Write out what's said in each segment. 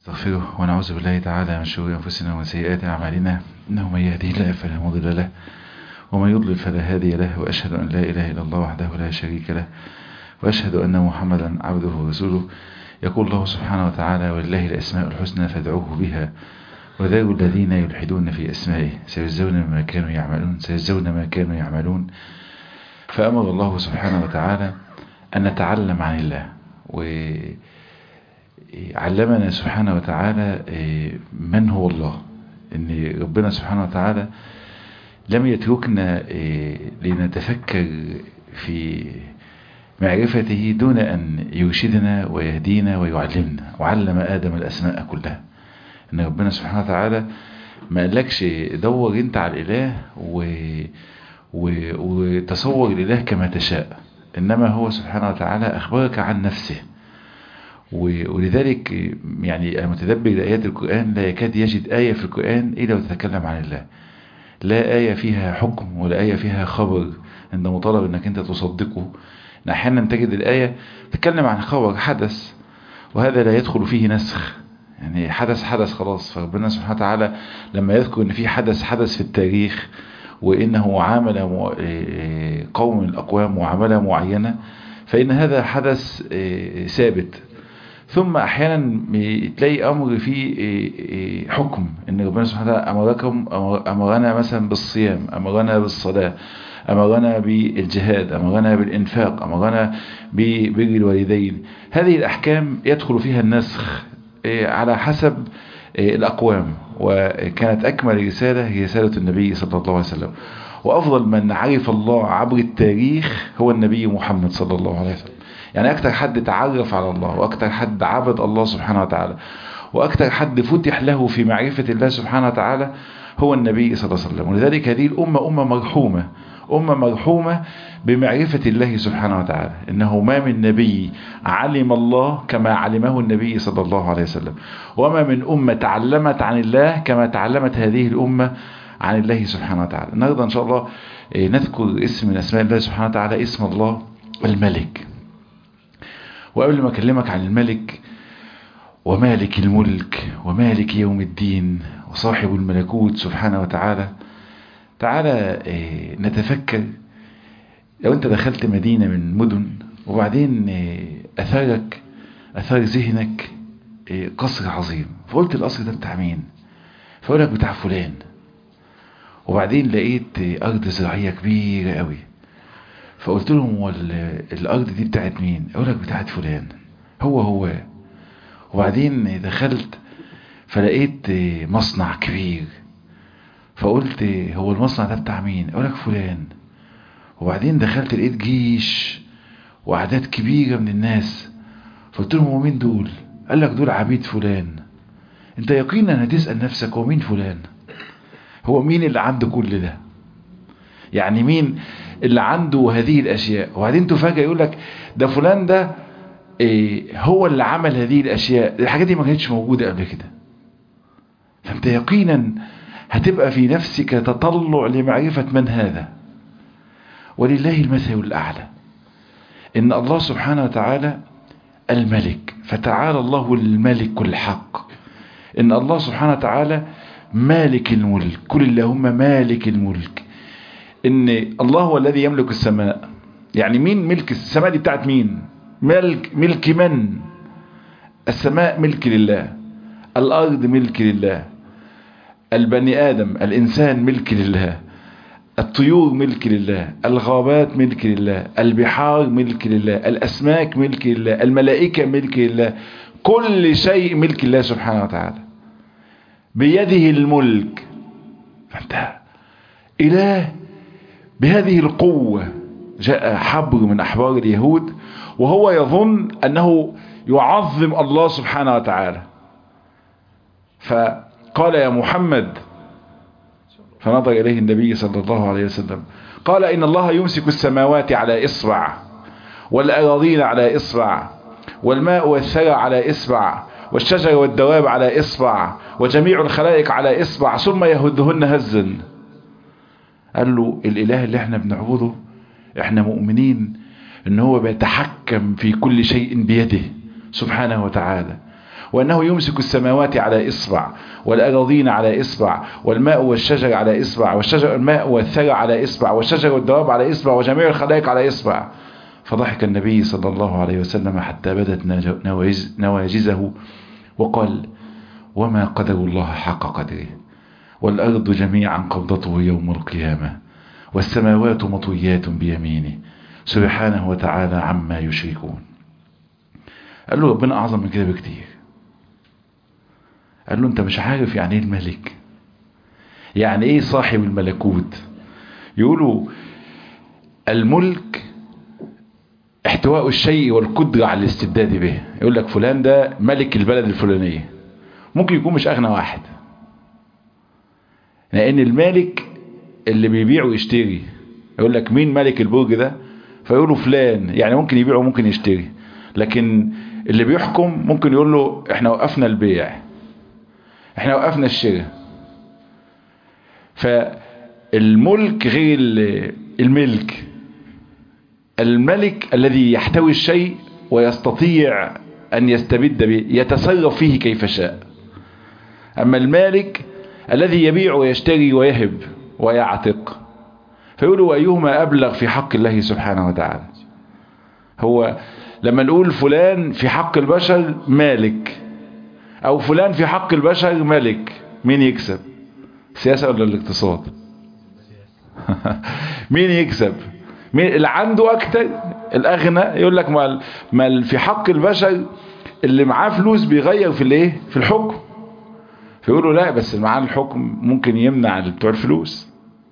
نستغفره ونعوذ بالله تعالى من شرور أنفسنا ومن سيئات أعمالنا إنه من يهديه الله فلا مضل له ومن يضلل فلا هادي له وأشهد أن لا إله إلا الله وحده لا شريك له وأشهد أن محمدا عبده ورسوله يقول الله سبحانه وتعالى ولله الأسماء الحسنى فادعوه بها وذروا الذين يلحدون في أسمائه سيجزون ما كانوا يعملون سيجزون ما كانوا يعملون فأمر الله سبحانه وتعالى أن نتعلم عن الله وعلمنا سبحانه وتعالى من هو الله ان ربنا سبحانه وتعالى لم يتركنا لنتفكر في معرفته دون أن يرشدنا ويهدينا ويعلمنا وعلم آدم الأسماء كلها ان ربنا سبحانه وتعالى ما قالكش دور انت على الإله و... و... وتصور الإله كما تشاء إنما هو سبحانه وتعالى أخبرك عن نفسه ولذلك يعني المتدبر لآيات القرآن لا يكاد يجد آية في القرآن إلا وتتكلم عن الله لا آية فيها حكم ولا آية فيها خبر عند مطالب أنك أنت تصدقه إن أحيانا تجد الآية تتكلم عن خبر حدث وهذا لا يدخل فيه نسخ يعني حدث حدث خلاص فربنا سبحانه وتعالى لما يذكر أن في حدث حدث في التاريخ وإنه عامل قوم من الأقوام معاملة معينة فإن هذا حدث ثابت ثم أحيانا تلاقي أمر فيه حكم إن ربنا سبحانه وتعالى أمركم أمرنا مثلا بالصيام أمرنا بالصلاة أمرنا بالجهاد أمرنا بالإنفاق أمرنا ببر الوالدين هذه الأحكام يدخل فيها النسخ على حسب الأقوام وكانت أكمل رسالة هي رسالة النبي صلى الله عليه وسلم وأفضل من عرف الله عبر التاريخ هو النبي محمد صلى الله عليه وسلم يعني أكتر حد تعرف على الله وأكتر حد عبد الله سبحانه وتعالى وأكتر حد فتح له في معرفة الله سبحانه وتعالى هو النبي صلى الله عليه وسلم ولذلك هذه الأمة أمة مرحومة أمة مرحومة بمعرفة الله سبحانه وتعالى إنه ما من نبي علم الله كما علمه النبي صلى الله عليه وسلم وما من أمة تعلمت عن الله كما تعلمت هذه الأمة عن الله سبحانه وتعالى النهاردة إن شاء الله نذكر اسم من أسماء الله سبحانه وتعالى اسم الله الملك وقبل ما أكلمك عن الملك ومالك الملك ومالك يوم الدين وصاحب الملكوت سبحانه وتعالى تعالى نتفكر لو انت دخلت مدينة من مدن وبعدين أثارك أثار ذهنك قصر عظيم فقلت القصر ده بتاع مين فقولك بتاع فلان وبعدين لقيت أرض زراعية كبيرة قوي فقلت لهم الأرض دي بتاعت مين أقولك بتاعت فلان هو هو وبعدين دخلت فلقيت مصنع كبير فقلت هو المصنع ده بتاع مين أقولك فلان وبعدين دخلت لقيت جيش وأعداد كبيرة من الناس فقلت لهم هو مين دول قال لك دول عبيد فلان انت يقينا هتسأل نفسك هو مين فلان هو مين اللي عنده كل ده يعني مين اللي عنده هذه الأشياء وبعدين تفاجئ يقول لك ده فلان ده إيه هو اللي عمل هذه الأشياء الحاجات دي ما كانتش موجودة قبل كده فانت يقينا هتبقى في نفسك تطلع لمعرفة من هذا ولله المثل الأعلى إن الله سبحانه وتعالى الملك فتعالى الله الملك الحق إن الله سبحانه وتعالى مالك الملك كل اللهم مالك الملك إن الله هو الذي يملك السماء يعني مين ملك السماء دي بتاعت مين ملك ملك من السماء ملك لله الأرض ملك لله البني آدم الإنسان ملك لله الطيور ملك لله الغابات ملك لله البحار ملك لله الأسماك ملك لله الملائكة ملك لله كل شيء ملك الله سبحانه وتعالى بيده الملك فانت إله بهذه القوة جاء حبر من أحبار اليهود وهو يظن أنه يعظم الله سبحانه وتعالى فقال يا محمد فنظر إليه النبي صلى الله عليه وسلم قال إن الله يمسك السماوات على إصبع والأراضين على إصبع والماء والثرى على إصبع والشجر والدواب على إصبع وجميع الخلائق على إصبع ثم يهدهن هزا قال له الإله اللي احنا بنعبده احنا مؤمنين ان هو بيتحكم في كل شيء بيده سبحانه وتعالى وأنه يمسك السماوات على إصبع والأراضين على إصبع والماء والشجر على إصبع والشجر الماء والثرى على إصبع والشجر والدواب على إصبع وجميع الخلائق على إصبع فضحك النبي صلى الله عليه وسلم حتى بدت نواجزه وقال وما قدر الله حق قدره والأرض جميعا قبضته يوم القيامة والسماوات مطويات بيمينه سبحانه وتعالى عما يشركون قال له ربنا أعظم من كده بكتير قال له أنت مش عارف يعني إيه الملك يعني إيه صاحب الملكوت يقولوا الملك احتواء الشيء والقدرة على الاستبداد به يقول لك فلان ده ملك البلد الفلانية ممكن يكون مش أغنى واحد لأن المالك اللي بيبيع ويشتري يقول لك مين ملك البرج ده فيقولوا فلان يعني ممكن يبيع وممكن يشتري لكن اللي بيحكم ممكن يقول له احنا وقفنا البيع احنا وقفنا الشراء فالملك غير الملك الملك الذي يحتوي الشيء ويستطيع أن يستبد به يتصرف فيه كيف شاء أما المالك الذي يبيع ويشتري ويهب ويعتق فيقولوا أيهما أبلغ في حق الله سبحانه وتعالى هو لما نقول فلان في حق البشر مالك أو فلان في حق البشر ملك مين يكسب السياسة ولا الاقتصاد مين يكسب مين اللي عنده أكتر الأغنى يقول لك ما ما في حق البشر اللي معاه فلوس بيغير في الايه في الحكم فيقولوا لا بس اللي معاه الحكم ممكن يمنع بتوع الفلوس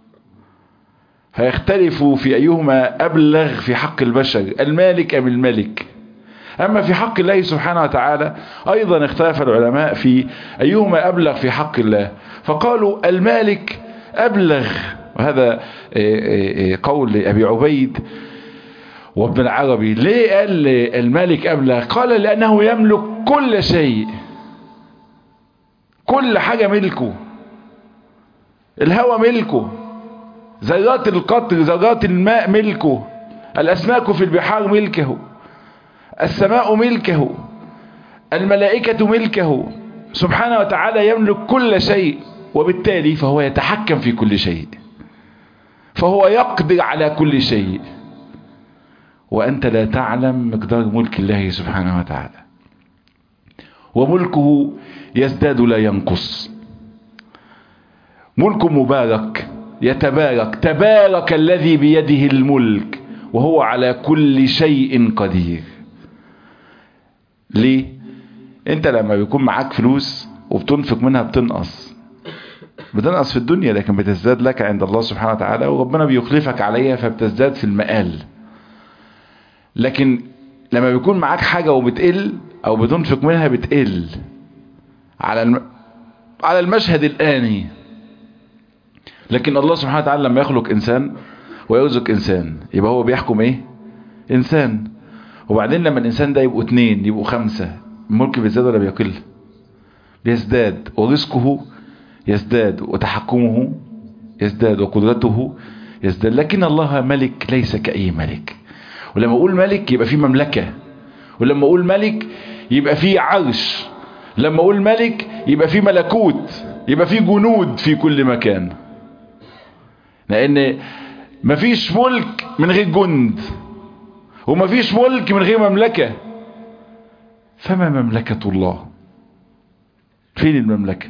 فيختلفوا في أيهما أبلغ في حق البشر المالك أم الملك أما في حق الله سبحانه وتعالى أيضا اختلف العلماء في أيهما أبلغ في حق الله فقالوا المالك أبلغ وهذا قول أبي عبيد وابن العربي ليه قال الملك أبلغ قال لأنه يملك كل شيء كل حاجة ملكه الهوى ملكه ذرات القطر ذرات الماء ملكه الأسماك في البحار ملكه السماء ملكه الملائكة ملكه سبحانه وتعالى يملك كل شيء وبالتالي فهو يتحكم في كل شيء فهو يقدر على كل شيء وأنت لا تعلم مقدار ملك الله سبحانه وتعالى وملكه يزداد لا ينقص ملك مبارك يتبارك تبارك الذي بيده الملك وهو على كل شيء قدير ليه انت لما بيكون معاك فلوس وبتنفق منها بتنقص بتنقص في الدنيا لكن بتزداد لك عند الله سبحانه وتعالى وربنا بيخلفك عليها فبتزداد في المقال لكن لما بيكون معاك حاجة وبتقل او بتنفق منها بتقل على الم... على المشهد الآني لكن الله سبحانه وتعالى لما يخلق إنسان ويرزق إنسان يبقى هو بيحكم إيه إنسان وبعدين لما الإنسان ده يبقوا اتنين يبقوا خمسة الملك بيزداد ولا بيقل بيزداد ورزقه يزداد وتحكمه يزداد وقدرته يزداد لكن الله ملك ليس كأي ملك ولما أقول ملك يبقى في مملكة ولما أقول ملك يبقى في عرش لما أقول ملك يبقى في ملكوت يبقى في جنود في كل مكان لأن مفيش ملك من غير جند ومفيش ملك من غير مملكة فما مملكة الله فين المملكة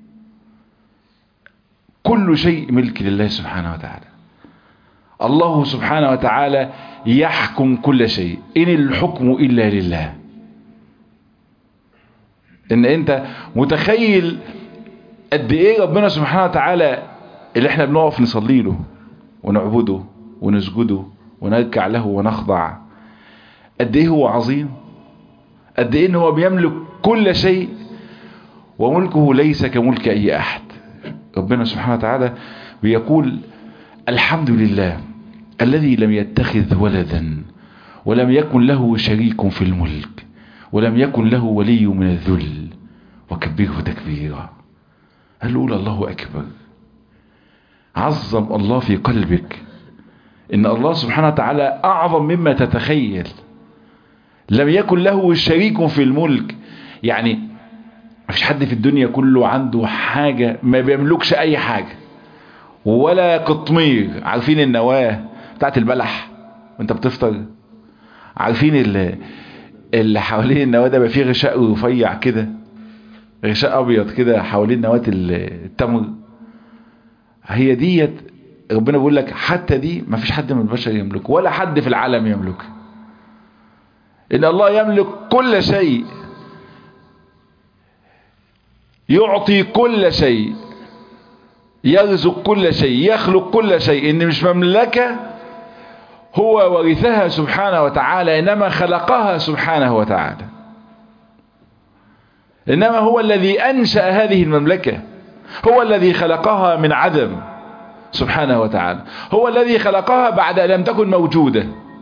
كل شيء ملك لله سبحانه وتعالى الله سبحانه وتعالى يحكم كل شيء إن الحكم إلا لله إن أنت متخيل قد إيه ربنا سبحانه وتعالى اللي احنا بنقف نصلي له ونعبده ونسجده ونركع له ونخضع قد ايه هو عظيم قد ايه ان هو بيملك كل شيء وملكه ليس كملك اي احد ربنا سبحانه وتعالى بيقول الحمد لله الذي لم يتخذ ولدا ولم يكن له شريك في الملك ولم يكن له ولي من الذل وكبره تكبيرا هل قول الله اكبر عظم الله في قلبك ان الله سبحانه وتعالى اعظم مما تتخيل لم يكن له شريك في الملك يعني مفيش حد في الدنيا كله عنده حاجة ما بيملكش اي حاجة ولا قطمير عارفين النواة بتاعت البلح وانت بتفطر عارفين اللي, اللي حوالين النواة ده بقى فيه غشاء رفيع كده غشاء ابيض كده حوالين نواة التمر هي ديت ربنا بيقول لك حتى دي ما فيش حد من البشر يملكه ولا حد في العالم يملكه ان الله يملك كل شيء يعطي كل شيء يرزق كل شيء يخلق كل شيء ان مش مملكة هو ورثها سبحانه وتعالى انما خلقها سبحانه وتعالى انما هو الذي انشأ هذه المملكة هو الذي خلقها من عدم سبحانه وتعالى هو الذي خلقها بعد أن لم تكن موجودة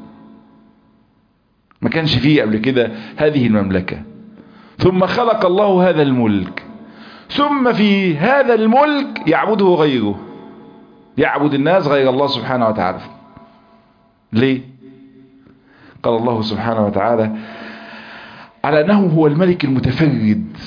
ما كانش فيه قبل كده هذه المملكة ثم خلق الله هذا الملك ثم في هذا الملك يعبده غيره يعبد الناس غير الله سبحانه وتعالى ليه قال الله سبحانه وتعالى على أنه هو الملك المتفرد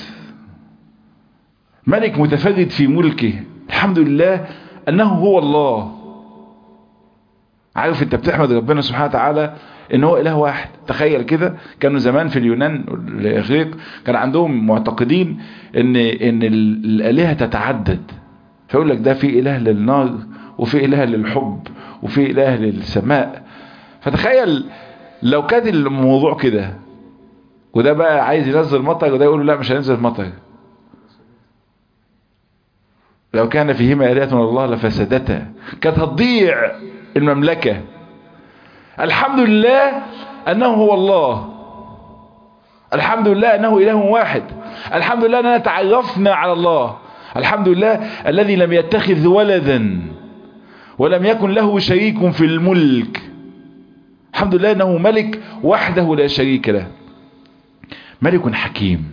ملك متفرد في ملكه الحمد لله أنه هو الله عارف انت بتحمد ربنا سبحانه وتعالى ان هو اله واحد تخيل كده كانوا زمان في اليونان الاغريق كان عندهم معتقدين ان ان الالهه تتعدد فيقول لك ده في اله للنار وفي اله للحب وفي اله للسماء فتخيل لو كان الموضوع كده وده بقى عايز ينزل مطر وده يقول له لا مش هينزل مطر لو كان فيهما آلهة من الله لفسدتا كانت هتضيع المملكة الحمد لله أنه هو الله الحمد لله أنه إله واحد الحمد لله أننا تعرفنا على الله الحمد لله الذي لم يتخذ ولدا ولم يكن له شريك في الملك الحمد لله أنه ملك وحده لا شريك له ملك حكيم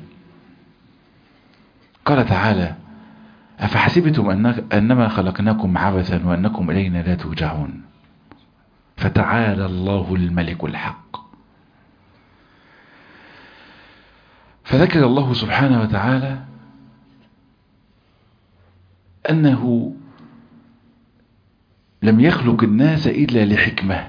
قال تعالى أفحسبتم أنك أنما خلقناكم عبثا وأنكم إلينا لا ترجعون فتعالى الله الملك الحق فذكر الله سبحانه وتعالى أنه لم يخلق الناس إلا لحكمة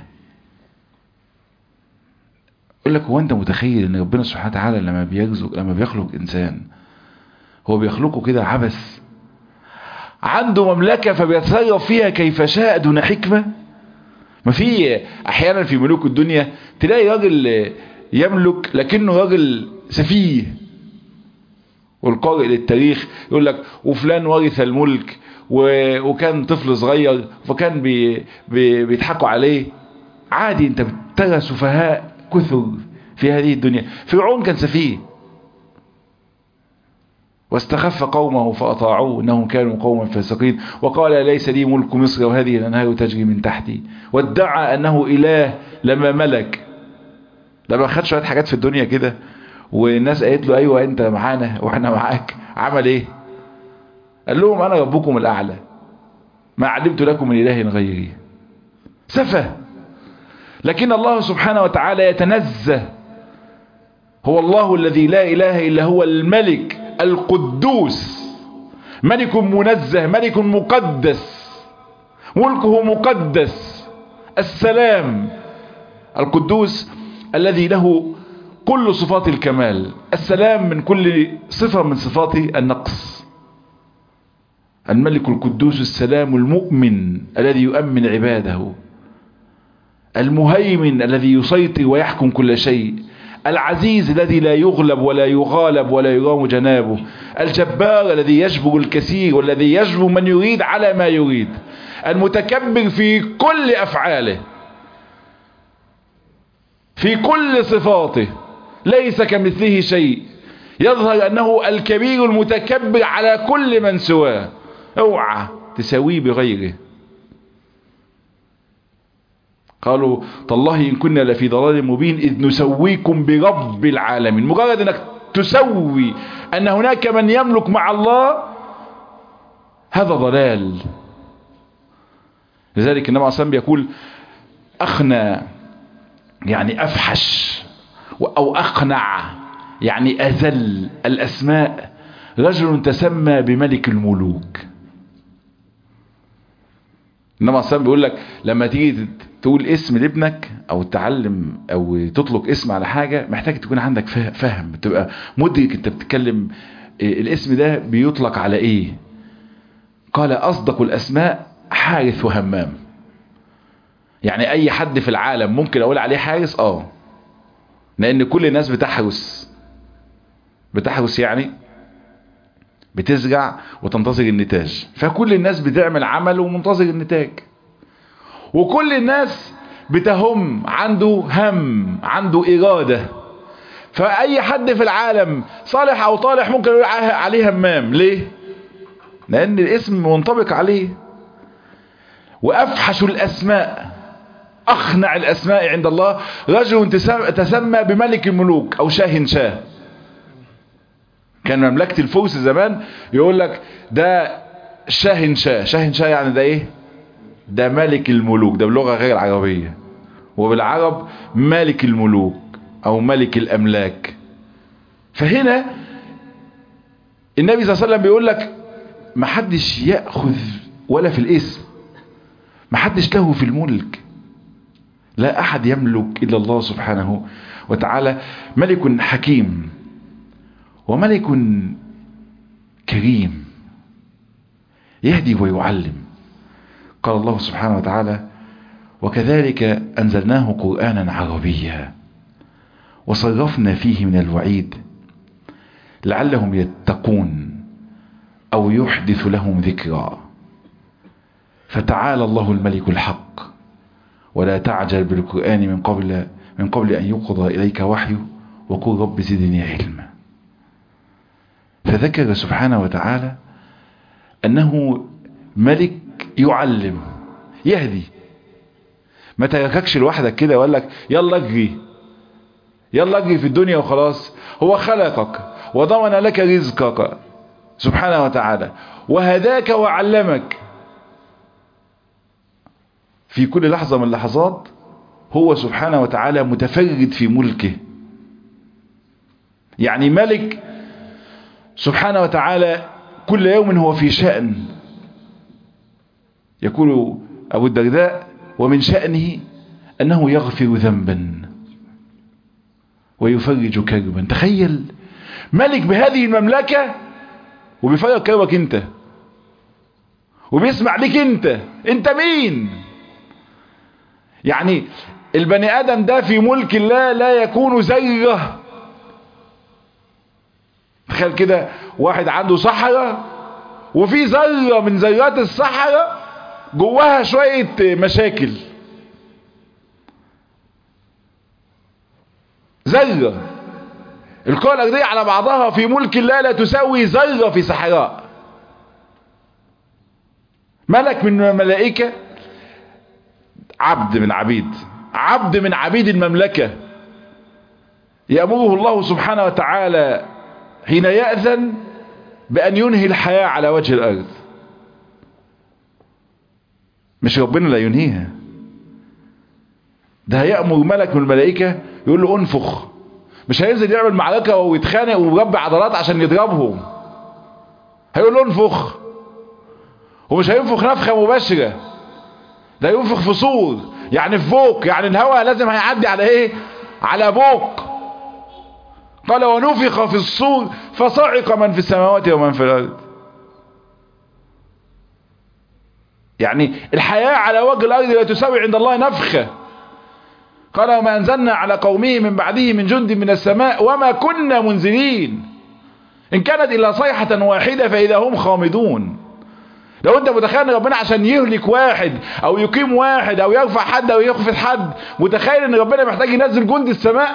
يقول لك هو أنت متخيل أن ربنا سبحانه وتعالى لما بيرزق لما بيخلق إنسان هو بيخلقه كده عبث عنده مملكة فبيتصرف فيها كيف شاء دون حكمة ما في احيانا في ملوك الدنيا تلاقي راجل يملك لكنه راجل سفيه والقارئ للتاريخ يقول لك وفلان ورث الملك وكان طفل صغير فكان بي بي بيضحكوا عليه عادي انت بترى سفهاء كثر في هذه الدنيا فرعون كان سفيه واستخف قومه فأطاعوه إنهم كانوا قوما فاسقين وقال ليس لي ملك مصر وهذه الأنهار تجري من تحتي وادعى أنه إله لما ملك لما خد شوية حاجات في الدنيا كده والناس قالت له أيوة أنت معانا وإحنا معاك عمل إيه قال لهم أنا ربكم الأعلى ما علمت لكم من إله غيري سفه لكن الله سبحانه وتعالى يتنزه هو الله الذي لا إله إلا هو الملك القدوس ملك منزه ملك مقدس ملكه مقدس السلام القدوس الذي له كل صفات الكمال السلام من كل صفة من صفات النقص الملك القدوس السلام المؤمن الذي يؤمن عباده المهيمن الذي يسيطر ويحكم كل شيء العزيز الذي لا يغلب ولا يغالب ولا يرام جنابه الجبار الذي يجبر الكثير والذي يجبر من يريد على ما يريد المتكبر في كل أفعاله في كل صفاته ليس كمثله شيء يظهر أنه الكبير المتكبر على كل من سواه اوعى تساويه بغيره قالوا تالله إن كنا لفي ضلال مبين إذ نسويكم برب العالمين مجرد أنك تسوي أن هناك من يملك مع الله هذا ضلال لذلك النبي عليه الصلاة بيقول أخنى يعني أفحش أو أقنع يعني أذل الأسماء رجل تسمى بملك الملوك انما اصلا بيقول لك لما تيجي تقول اسم لابنك او تعلم او تطلق اسم على حاجة محتاج تكون عندك فهم تبقى مدرك انت بتتكلم الاسم ده بيطلق على ايه قال اصدق الاسماء حارث وهمام يعني اي حد في العالم ممكن اقول عليه حارس اه لان كل الناس بتحرس بتحرس يعني بتزرع وتنتظر النتاج فكل الناس بتعمل عمل ومنتظر النتاج وكل الناس بتهم عنده هم عنده إرادة فأي حد في العالم صالح أو طالح ممكن يقول عليه همام ليه؟ لأن الاسم منطبق عليه وأفحش الأسماء أخنع الأسماء عند الله رجل تسمى بملك الملوك أو شاه شاه كان مملكة الفرس زمان يقول لك ده شاه شاه شاه شاه يعني ده ايه ده ملك الملوك ده بلغة غير عربية وبالعرب ملك الملوك او ملك الاملاك فهنا النبي صلى الله عليه وسلم بيقول لك ما حدش يأخذ ولا في الاسم ما حدش له في الملك لا احد يملك الا الله سبحانه وتعالى ملك حكيم وملك كريم يهدي ويعلم قال الله سبحانه وتعالى وكذلك أنزلناه قرآنا عربيا وصرفنا فيه من الوعيد لعلهم يتقون أو يحدث لهم ذكرا فتعالى الله الملك الحق ولا تعجل بالقرآن من قبل من قبل أن يقضى إليك وحيه وقل رب زدني علما فذكر سبحانه وتعالى أنه ملك يعلم يهدي ما ترككش لوحدك كده وقال لك يلا اجري يلا اجري في الدنيا وخلاص هو خلقك وضمن لك رزقك سبحانه وتعالى وهداك وعلمك في كل لحظة من اللحظات هو سبحانه وتعالى متفرد في ملكه يعني ملك سبحانه وتعالى كل يوم هو في شأن يقول أبو الدرداء ومن شأنه أنه يغفر ذنبا ويفرج كربا تخيل ملك بهذه المملكة وبيفرج كربك انت وبيسمع لك انت انت مين يعني البني ادم ده في ملك الله لا يكون زيه تخيل كده واحد عنده صحراء وفي ذره من ذرات الصحراء جواها شوية مشاكل ذرة الكرة الأرضية على بعضها في ملك الله لا تساوي ذرة في صحراء ملك من الملائكة عبد من عبيد عبد من عبيد المملكة يأمره الله سبحانه وتعالى حين يأذن بأن ينهي الحياة على وجه الأرض مش ربنا لا ينهيها ده هيأمر ملك من الملائكة يقول له انفخ مش هينزل يعمل معركة ويتخانق ويربي عضلات عشان يضربهم هيقول له انفخ ومش هينفخ نفخة مباشرة ده ينفخ في صور يعني في بوق يعني الهواء لازم هيعدي على ايه على بوق قال ونفخ في الصور فصعق من في السماوات ومن في الارض يعني الحياة على وجه الارض لا تساوي عند الله نفخة قال وما انزلنا على قومه من بعده من جند من السماء وما كنا منزلين ان كانت الا صيحة واحدة فاذا هم خامدون لو انت متخيل ان ربنا عشان يهلك واحد او يقيم واحد او يرفع حد او يخفض حد متخيل ان ربنا محتاج ينزل جند السماء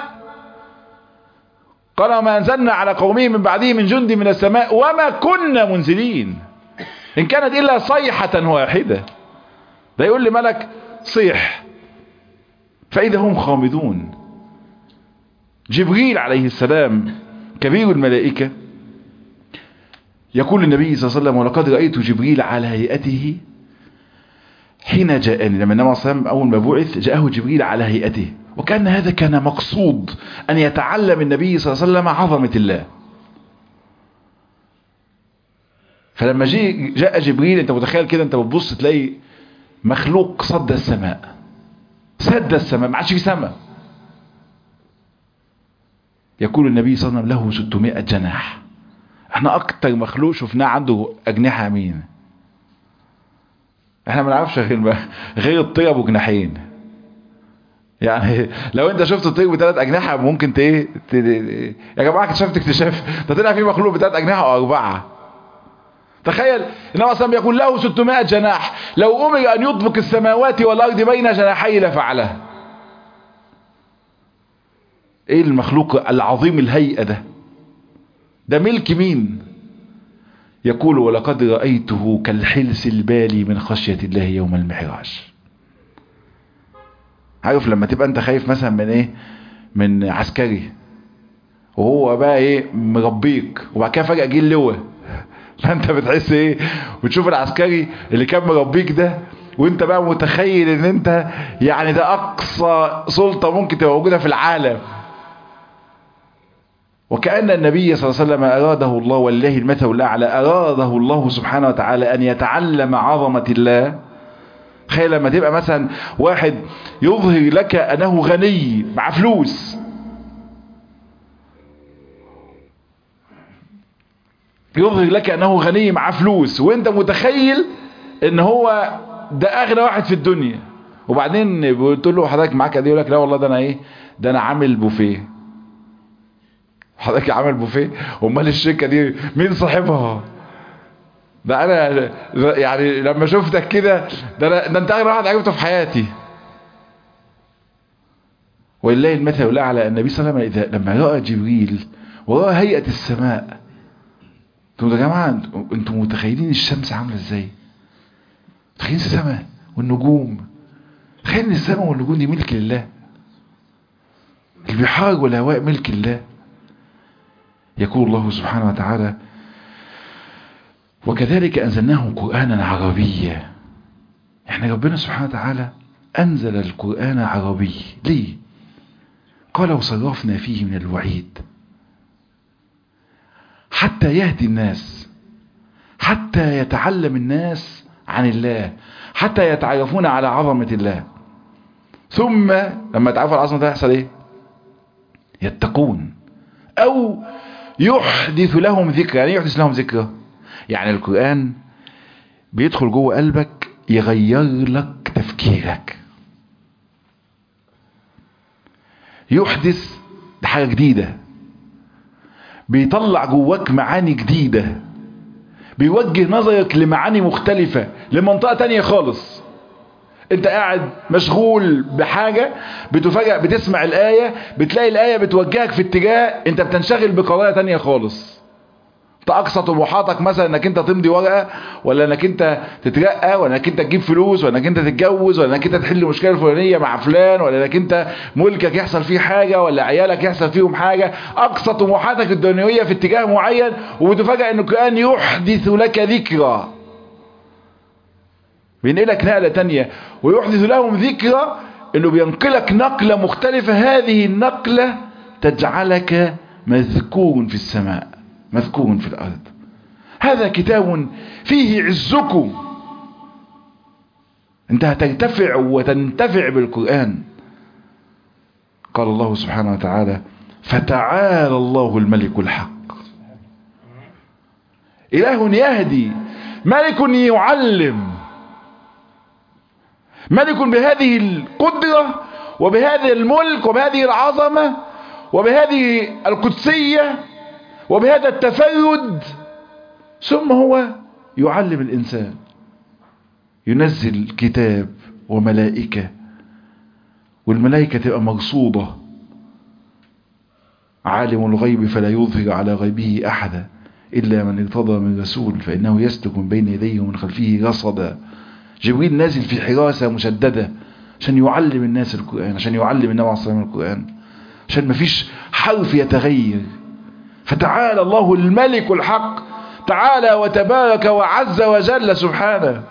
قال وما انزلنا على قومه من بعده من جند من السماء وما كنا منزلين ان كانت الا صيحة واحدة ده يقول لملك صيح فاذا هم خامدون جبريل عليه السلام كبير الملائكة يقول النبي صلى الله عليه وسلم ولقد رأيت جبريل على هيئته حين جاءني لما النبي صلى الله عليه وسلم أول ما بعث جاءه جبريل على هيئته وكان هذا كان مقصود أن يتعلم النبي صلى الله عليه وسلم عظمة الله فلما جي جاء جبريل انت متخيل كده انت بتبص تلاقي مخلوق صد السماء سد السماء ما عادش في سماء يقول النبي صلى الله عليه وسلم له 600 جناح احنا اكتر مخلوق شفناه عنده اجنحه مين احنا ما نعرفش غير غير الطير ابو جناحين يعني لو انت شفت الطير بثلاث اجنحه ممكن ت ايه يا جماعه اكتشفت اكتشاف ده طلع في مخلوق بثلاث اجنحه او اربعه تخيل النبي اصلا يقول له 600 جناح لو امر ان يطبق السماوات والارض بين جناحي لفعله ايه المخلوق العظيم الهيئه ده ده ملك مين يقول ولقد رأيته كالحلس البالي من خشية الله يوم المعراج عارف لما تبقى انت خايف مثلا من ايه من عسكري وهو بقى ايه مربيك وبعد كده فجأة جه اللواء فانت بتحس ايه وتشوف العسكري اللي كان مربيك ده وانت بقى متخيل ان انت يعني ده اقصى سلطة ممكن تبقى موجودة في العالم وكأن النبي صلى الله عليه وسلم أراده الله والله المثل الأعلى أراده الله سبحانه وتعالى أن يتعلم عظمة الله تخيل لما تبقى مثلا واحد يظهر لك أنه غني مع فلوس يظهر لك أنه غني مع فلوس وانت متخيل ان هو ده أغنى واحد في الدنيا وبعدين بتقول له حضرتك معاك قد ايه يقول لك لا والله ده انا ايه ده انا عامل بوفيه حضرتك عامل بوفيه امال الشركه دي مين صاحبها ده انا يعني لما شفتك كده ده انا ده انت اغنى واحد عرفته في حياتي ولله المثل الاعلى النبي صلى الله عليه وسلم اذا لما راى جبريل وراى هيئه السماء انتوا يا جماعه انتوا متخيلين الشمس عامله ازاي متخيلين السماء والنجوم تخيل ان السماء والنجوم دي ملك لله البحار والهواء ملك الله يقول الله سبحانه وتعالى وكذلك أنزلناه قرآنا عربيا يعني ربنا سبحانه وتعالى أنزل القرآن عربي ليه قال وصرفنا فيه من الوعيد حتى يهدي الناس حتى يتعلم الناس عن الله حتى يتعرفون على عظمة الله ثم لما يتعرفوا على عظمة الله يحصل ايه يتقون او يحدث لهم ذكر يعني يحدث لهم ذكر يعني القرآن بيدخل جوه قلبك يغير لك تفكيرك يحدث ده حاجة جديدة بيطلع جواك معاني جديدة بيوجه نظرك لمعاني مختلفة لمنطقة تانية خالص انت قاعد مشغول بحاجة بتفاجأ بتسمع الآية بتلاقي الآية بتوجهك في اتجاه انت بتنشغل بقضايا تانية خالص انت اقصى طموحاتك مثلا انك انت تمضي ورقة ولا انك انت تترقى ولا انك انت تجيب فلوس ولا انك انت تتجوز ولا انك انت تحل مشكلة الفلانية مع فلان ولا انك انت ملكك يحصل فيه حاجة ولا عيالك يحصل فيهم حاجة اقصى طموحاتك الدنيوية في اتجاه معين وبتفاجأ ان القرآن يحدث لك ذكرى بينقلك نقلة تانية ويحدث لهم ذكرى انه بينقلك نقلة مختلفة هذه النقلة تجعلك مذكور في السماء مذكور في الارض هذا كتاب فيه عزكم انت هترتفع وتنتفع بالقرآن قال الله سبحانه وتعالى فتعالى الله الملك الحق إله يهدي ملك يعلم ملك بهذه القدرة وبهذا الملك وبهذه العظمة وبهذه القدسية وبهذا التفرد ثم هو يعلم الإنسان ينزل كتاب وملائكة والملائكة تبقى مقصودة عالم الغيب فلا يظهر على غيبه أحدا إلا من ارتضى من رسول فإنه يسلك من بين يديه ومن خلفه رصدا جبريل نازل في حراسة مشددة عشان يعلم الناس القرآن عشان يعلم النبي عليه الصلاة والسلام القرآن عشان مفيش حرف يتغير فتعالى الله الملك الحق تعالى وتبارك وعز وجل سبحانه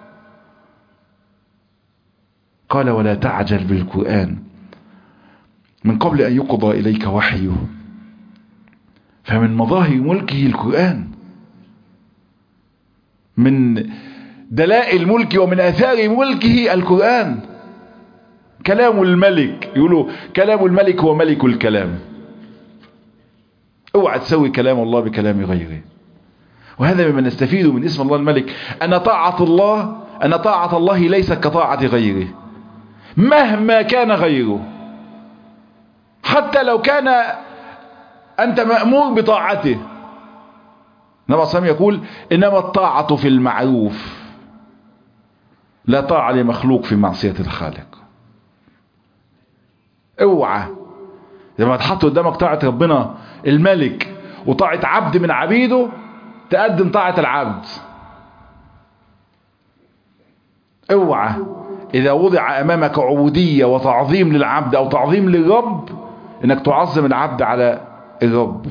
قال ولا تعجل بالقرآن من قبل أن يقضى إليك وحيه فمن مظاهر ملكه القرآن من دلائل ملكه ومن اثار ملكه القرآن كلام الملك يقولوا كلام الملك هو ملك الكلام اوعى تسوي كلام الله بكلام غيره وهذا مما نستفيد من اسم الله الملك أن طاعة الله أن طاعة الله ليست كطاعة غيره مهما كان غيره حتى لو كان أنت مأمور بطاعته النبي صلى يقول إنما الطاعة في المعروف لا طاعة لمخلوق في معصية الخالق اوعى لما تحط قدامك طاعة ربنا الملك وطاعة عبد من عبيده تقدم طاعة العبد اوعى اذا وضع امامك عبودية وتعظيم للعبد او تعظيم للرب انك تعظم العبد على الرب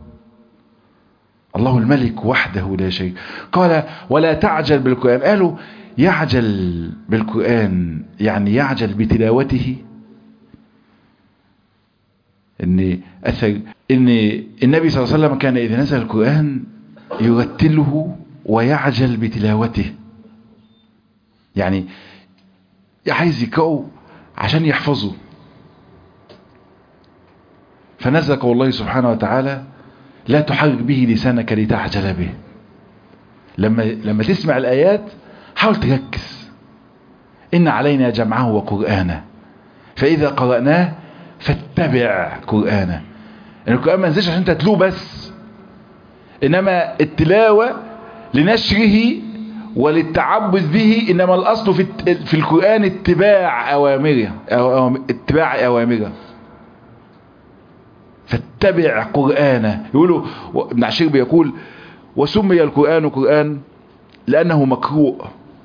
الله الملك وحده لا شيء قال ولا تعجل بالقرآن قالوا يعجل بالقرآن يعني يعجل بتلاوته ان اثر ان النبي صلى الله عليه وسلم كان اذا نزل القرآن يرتله ويعجل بتلاوته يعني عايز يقرأه عشان يحفظه فنزل قول الله سبحانه وتعالى لا تحرك به لسانك لتعجل به لما لما تسمع الآيات حاول تركز إن علينا جمعه وقرآنه فإذا قرأناه فاتبع قرآنه يعني القرآن ما نزلش عشان تتلوه بس إنما التلاوة لنشره وللتعبد به إنما الأصل في في القرآن اتباع أوامره أو اتباع أوامره فاتبع قرآنه يقولوا ابن عشير بيقول وسمي القرآن قرآن لأنه مقروء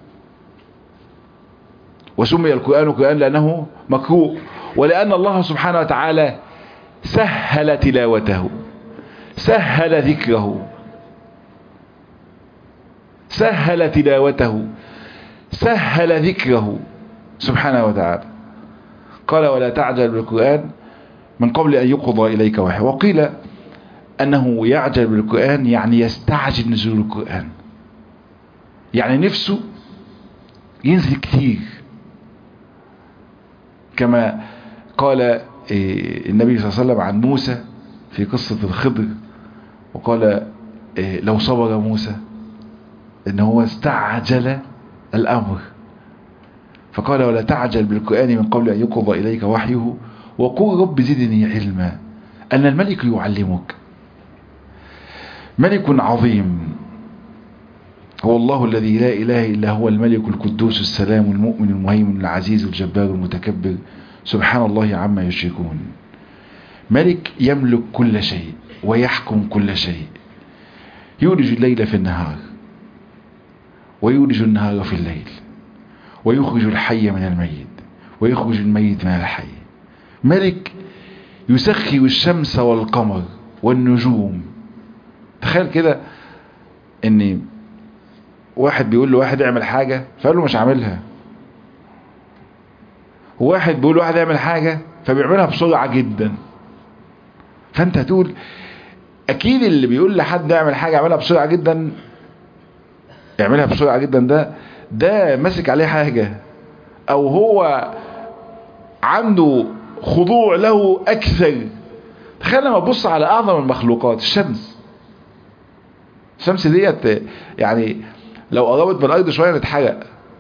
وسمي القرآن قرآن لأنه مقروء ولأن الله سبحانه وتعالى سهل تلاوته سهل ذكره سهل تلاوته سهل ذكره سبحانه وتعالى قال ولا تعجل بالقرآن من قبل أن يقضى إليك وحي وقيل أنه يعجل بالقرآن يعني يستعجل نزول القرآن يعني نفسه ينزل كثير كما قال النبي صلى الله عليه وسلم عن موسى في قصة الخضر وقال لو صبر موسى ان هو استعجل الامر فقال ولا تعجل بالقرآن من قبل ان يقضى اليك وحيه وقل رب زدني علما ان الملك يعلمك ملك عظيم هو الله الذي لا اله الا هو الملك القدوس السلام المؤمن المهيمن العزيز الجبار المتكبر سبحان الله عما يشركون ملك يملك كل شيء ويحكم كل شيء يولج الليل في النهار ويولج النهار في الليل ويخرج الحي من الميت ويخرج الميت من الحي ملك يسخر الشمس والقمر والنجوم تخيل كده ان واحد بيقول له واحد اعمل حاجة فقال له مش عاملها وواحد بيقول واحد يعمل حاجة فبيعملها بسرعة جدا فانت هتقول اكيد اللي بيقول لحد يعمل حاجة يعملها بسرعة جدا يعملها بسرعة جدا ده ده ماسك عليه حاجة او هو عنده خضوع له اكثر تخيل لما تبص على اعظم المخلوقات الشمس الشمس ديت يعني لو قربت من الارض شوية نتحرق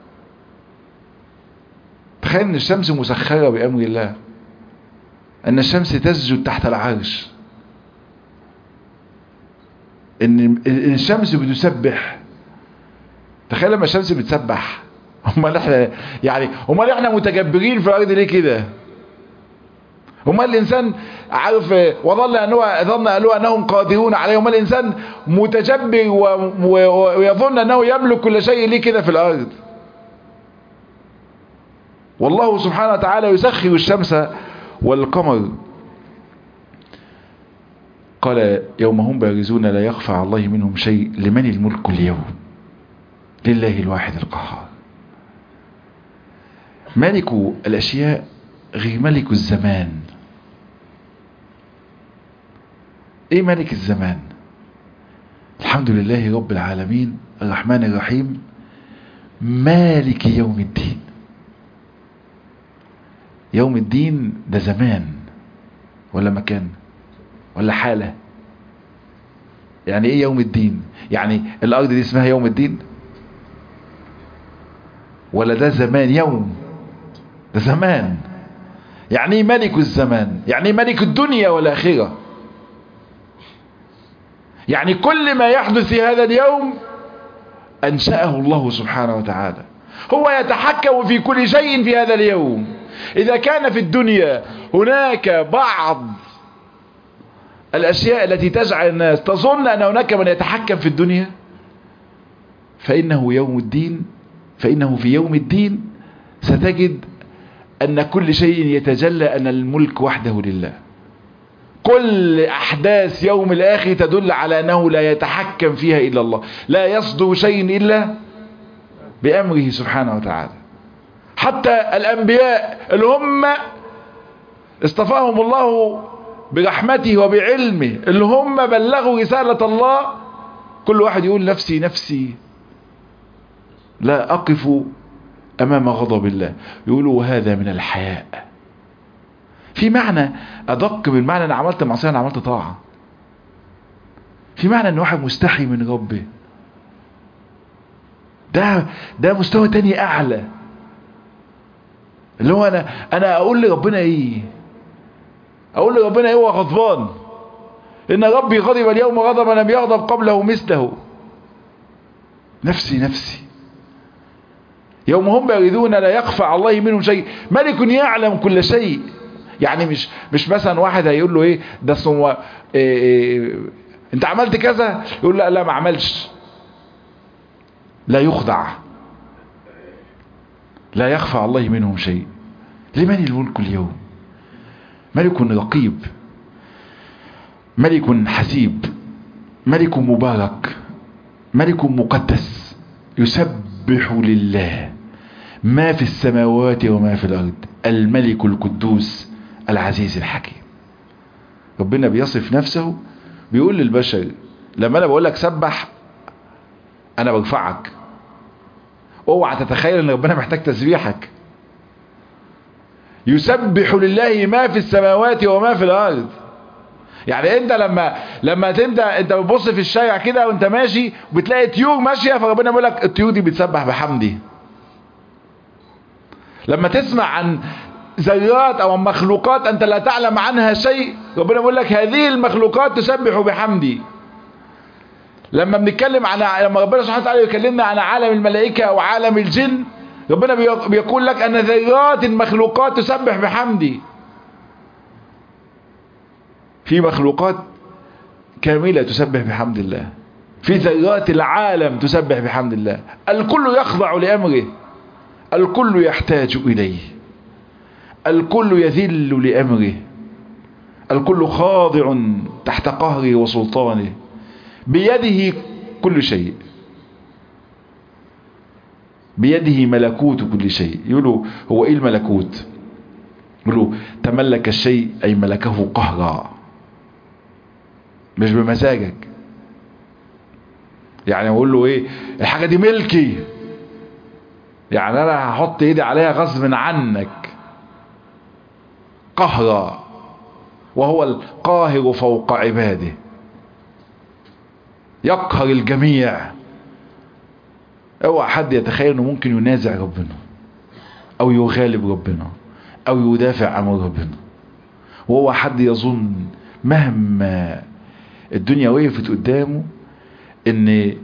تخيل ان الشمس مسخرة بامر الله ان الشمس تسجد تحت العرش ان الشمس بتسبح تخيل لما الشمس بتسبح امال احنا يعني امال احنا متكبرين في الارض ليه كده امال الانسان عارف وظل انه ظن قالوا انهم قادرون عليه امال الانسان متجبر ويظن انه يملك كل شيء ليه كده في الارض والله سبحانه وتعالى يسخر الشمس والقمر قال يوم هم بارزون لا يخفى على الله منهم شيء لمن الملك اليوم لله الواحد القهار مالك الأشياء غير ملك الزمان ايه ملك الزمان الحمد لله رب العالمين الرحمن الرحيم مالك يوم الدين يوم الدين ده زمان ولا مكان ولا حالة يعني ايه يوم الدين يعني الارض دي اسمها يوم الدين ولا ده زمان يوم ده زمان يعني ايه ملك الزمان يعني ايه ملك الدنيا والاخره يعني كل ما يحدث في هذا اليوم أنشأه الله سبحانه وتعالى هو يتحكم في كل شيء في هذا اليوم إذا كان في الدنيا هناك بعض الأشياء التي تجعل الناس تظن أن هناك من يتحكم في الدنيا فإنه يوم الدين فإنه في يوم الدين ستجد أن كل شيء يتجلى أن الملك وحده لله كل أحداث يوم الآخر تدل على أنه لا يتحكم فيها إلا الله لا يصدر شيء إلا بأمره سبحانه وتعالى حتى الأنبياء اللي هم اصطفاهم الله برحمته وبعلمه اللي هم بلغوا رسالة الله كل واحد يقول نفسي نفسي لا أقف أمام غضب الله يقولوا هذا من الحياء في معنى أدق من معنى أنا عملت معصية أنا عملت طاعة في معنى أن واحد مستحي من ربه ده ده مستوى تاني أعلى اللي هو أنا أنا أقول لربنا إيه أقول لربنا إيه هو غضبان إن ربي غضب اليوم غضبا لم يغضب قبله مثله نفسي نفسي يوم هم يريدون لا يخفى على الله منهم شيء ملك يعلم كل شيء يعني مش مش مثلا واحد هيقول له ايه ده هو إيه إيه انت عملت كذا يقول لا لا ما عملش لا يخدع لا يخفى على الله منهم شيء لمن الملك اليوم ملك رقيب ملك حسيب ملك مبارك ملك مقدس يسبح لله ما في السماوات وما في الأرض الملك القدوس العزيز الحكيم ربنا بيصف نفسه بيقول للبشر لما انا بقول لك سبح انا برفعك اوعى تتخيل ان ربنا محتاج تسبيحك يسبح لله ما في السماوات وما في الارض يعني انت لما لما تبدا انت بتبص في الشارع كده وانت ماشي وبتلاقي طيور ماشيه فربنا بيقول لك الطيور دي بتسبح بحمدي لما تسمع عن ذرات او مخلوقات انت لا تعلم عنها شيء ربنا بيقول لك هذه المخلوقات تسبح بحمدي لما بنتكلم عن لما ربنا سبحانه وتعالى يكلمنا عن عالم الملائكه وعالم الجن ربنا بيقول لك ان ذرات المخلوقات تسبح بحمدي في مخلوقات كامله تسبح بحمد الله في ذرات العالم تسبح بحمد الله الكل يخضع لامره الكل يحتاج اليه الكل يذل لأمره الكل خاضع تحت قهره وسلطانه بيده كل شيء بيده ملكوت كل شيء يقولوا هو ايه الملكوت يقولوا تملك الشيء اي ملكه قهرا مش بمزاجك يعني اقول له ايه الحاجة دي ملكي يعني انا هحط ايدي عليها غصب عنك قهرا وهو القاهر فوق عباده يقهر الجميع اوعى حد يتخيل انه ممكن ينازع ربنا او يغالب ربنا او يدافع عن ربنا وهو حد يظن مهما الدنيا وقفت قدامه ان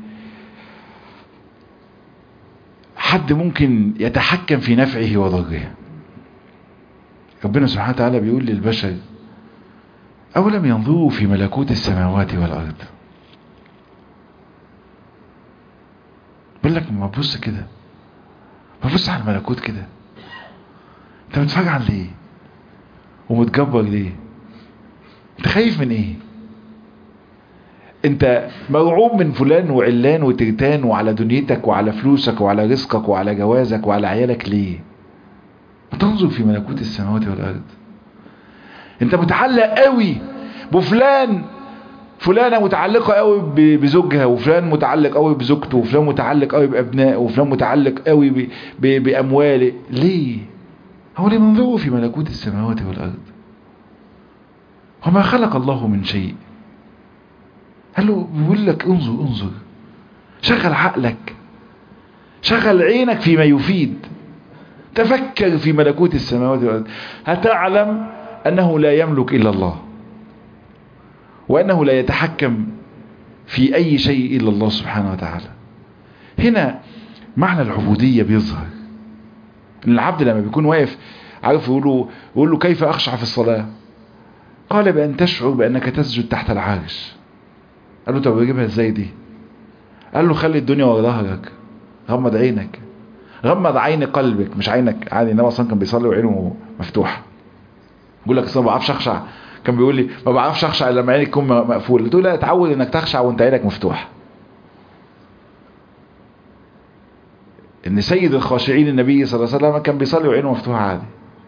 حد ممكن يتحكم في نفعه وضره ربنا سبحانه وتعالى بيقول للبشر أولم ينظروا في ملكوت السماوات والأرض بقول لك ما بص كده ببص على الملكوت كده انت متفاجئ عن ليه ومتجبر ليه انت خايف من ايه انت مرعوب من فلان وعلان وترتان وعلى دنيتك وعلى فلوسك وعلى رزقك وعلى جوازك وعلى عيالك ليه تنظر في ملكوت السماوات والارض انت متعلق قوي بفلان فلانة متعلقة قوي ب- بزوجها وفلان متعلق قوي بزوجته وفلان متعلق قوي بأبنائه وفلان متعلق قوي ب- ب- بأمواله ليه هو لمنظره في ملكوت السماوات والأرض وما خلق الله من شيء قال له بيقول لك انظر انظر شغل عقلك شغل عينك فيما يفيد تفكر في ملكوت السماوات والأرض هتعلم أنه لا يملك إلا الله وأنه لا يتحكم في أي شيء إلا الله سبحانه وتعالى هنا معنى العبودية بيظهر إن العبد لما بيكون واقف عارف يقول له, يقول له كيف أخشع في الصلاة قال بأن تشعر بأنك تسجد تحت العرش قال له طب بجيبها ازاي دي قال له خلي الدنيا ورا ظهرك غمض عينك غمض عين قلبك مش عينك عادي النبي اصلا كان بيصلي وعينه مفتوحه بيقول لك اصل ما بعرفش اخشع كان بيقول لي ما بعرفش اخشع الا لما عينك تكون مقفوله قلت له لا اتعود انك تخشع وانت عينك مفتوحه ان سيد الخاشعين النبي صلى الله عليه وسلم كان بيصلي وعينه مفتوحه عادي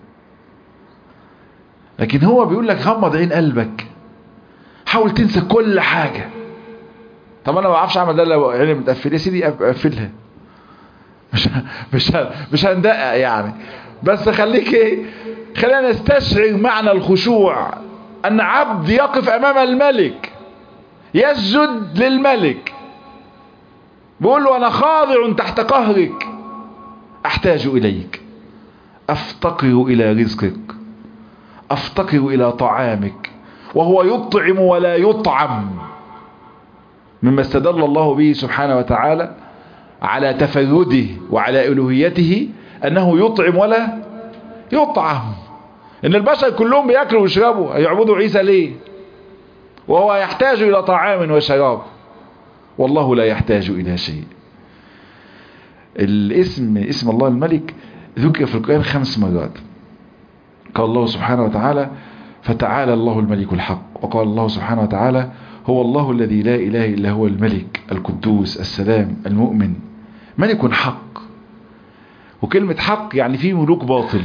لكن هو بيقول لك غمض عين قلبك حاول تنسى كل حاجه طب انا ما بعرفش اعمل ده لو عيني متقفله يا سيدي اقفلها مش مش مش هندقق يعني بس خليك ايه خلينا نستشعر معنى الخشوع ان عبد يقف امام الملك يسجد للملك بيقول له انا خاضع تحت قهرك احتاج اليك افتقر الى رزقك افتقر الى طعامك وهو يطعم ولا يطعم مما استدل الله به سبحانه وتعالى على تفرده وعلى ألوهيته أنه يطعم ولا يطعم إن البشر كلهم بيأكلوا ويشربوا يعبدوا عيسى ليه وهو يحتاج إلى طعام وشراب والله لا يحتاج إلى شيء الاسم اسم الله الملك ذكر في القرآن خمس مرات قال الله سبحانه وتعالى فتعالى الله الملك الحق وقال الله سبحانه وتعالى هو الله الذي لا إله إلا هو الملك القدوس السلام المؤمن ملك حق وكلمة حق يعني فيه ملوك باطل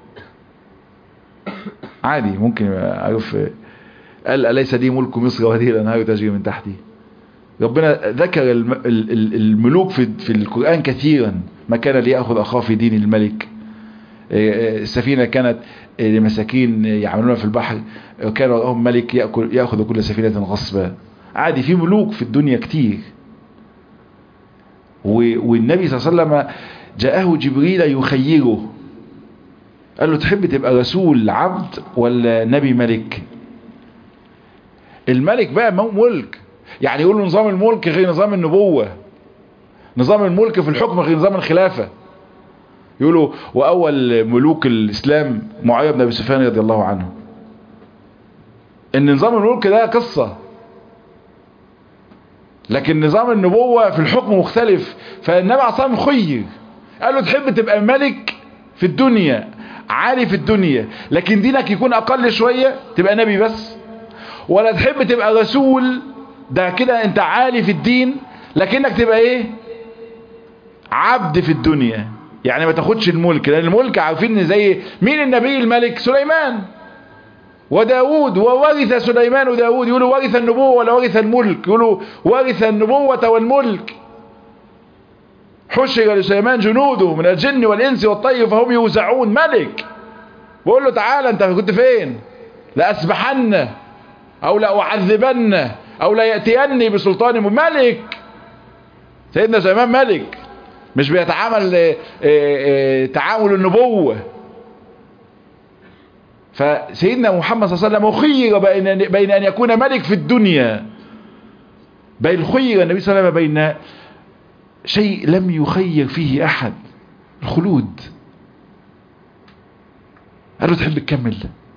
عادي ممكن عارف قال أليس دي ملك مصر وهذه الأنهار تجري من تحتي ربنا ذكر الملوك في في القرآن كثيرا ما كان ليأخذ أخاه في دين الملك السفينة كانت لمساكين يعملون في البحر كان وراءهم ملك يأكل يأخذ كل سفينة غصبا عادي في ملوك في الدنيا كتير والنبي صلى الله عليه وسلم جاءه جبريل يخيره قال له تحب تبقى رسول عبد ولا نبي ملك الملك بقى ملك يعني يقول له نظام الملك غير نظام النبوة نظام الملك في الحكم غير نظام الخلافة يقولوا وأول ملوك الإسلام معاوية بن أبي سفيان رضي الله عنه إن نظام الملك ده قصة لكن نظام النبوة في الحكم مختلف فالنبي عليه الصلاة والسلام خير قال له تحب تبقى ملك في الدنيا عالي في الدنيا لكن دينك يكون أقل شوية تبقى نبي بس ولا تحب تبقى رسول ده كده انت عالي في الدين لكنك تبقى ايه عبد في الدنيا يعني ما تاخدش الملك لان الملك عارفين ان زي مين النبي الملك سليمان وداود وورث سليمان وداود يقولوا ورث النبوة ولا ورث الملك يقولوا ورث النبوة والملك حشر لسليمان جنوده من الجن والإنس والطير فهم يوزعون ملك بقول له تعالى انت كنت فين لأسبحن أو لأعذبن أو ليأتيني بسلطان ملك سيدنا سليمان ملك مش بيتعامل اه اه تعامل النبوة فسيدنا محمد صلى الله عليه وسلم خير بين, بين أن يكون ملك في الدنيا بين خير النبي صلى الله عليه وسلم بين شيء لم يخير فيه أحد الخلود قال له تحب تكمل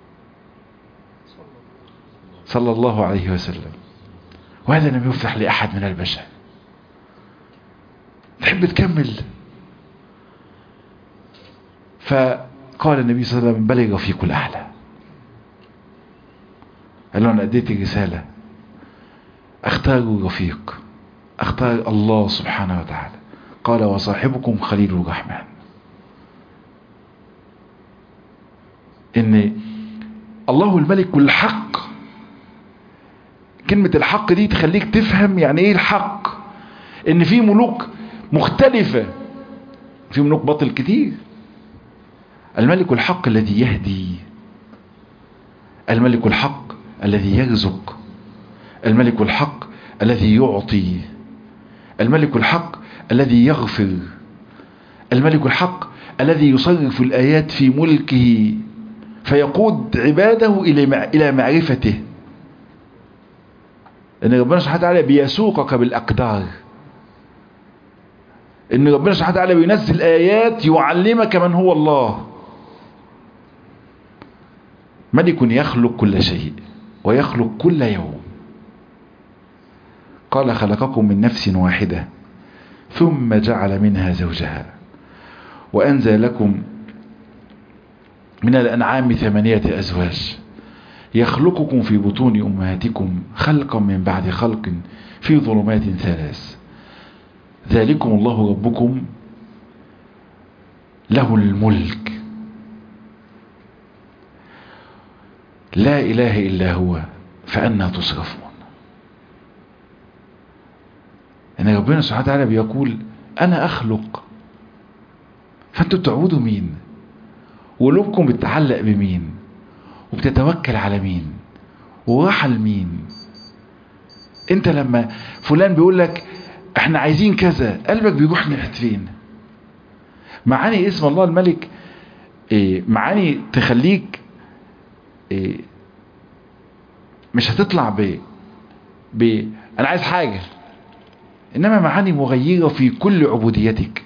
صلى الله عليه وسلم وهذا لم يفتح لأحد من البشر تحب تكمل فقال النبي صلى الله عليه وسلم بلغ رفيق الأعلى قال له أنا أديت رسالة اختاروا رفيق اختار الله سبحانه وتعالى قال وصاحبكم خليل الرحمن ان الله الملك الحق كلمة الحق دي تخليك تفهم يعني ايه الحق ان في ملوك مختلفة في ملوك باطل كتير الملك الحق الذي يهدي الملك الحق الذي يرزق الملك الحق الذي يعطي الملك الحق الذي يغفر الملك الحق الذي يصرف الآيات في ملكه فيقود عباده إلى معرفته ان ربنا سبحانه وتعالى بيسوقك بالاقدار ان ربنا سبحانه وتعالى بينزل ايات يعلمك من هو الله ملك يخلق كل شيء ويخلق كل يوم قال خلقكم من نفس واحدة ثم جعل منها زوجها وأنزل لكم من الأنعام ثمانية أزواج يخلقكم في بطون أمهاتكم خلقا من بعد خلق في ظلمات ثلاث ذلكم الله ربكم له الملك لا إله إلا هو فأنا تصرفون ان ربنا سبحانه وتعالى بيقول انا اخلق فانتوا بتعبدوا مين وقلوبكم بتتعلق بمين وبتتوكل على مين وراحة لمين انت لما فلان بيقول لك احنا عايزين كذا قلبك بيروح ناحية فين معاني اسم الله الملك ايه معاني تخليك ايه مش هتطلع ب ب انا عايز حاجة انما معاني مغيرة في كل عبوديتك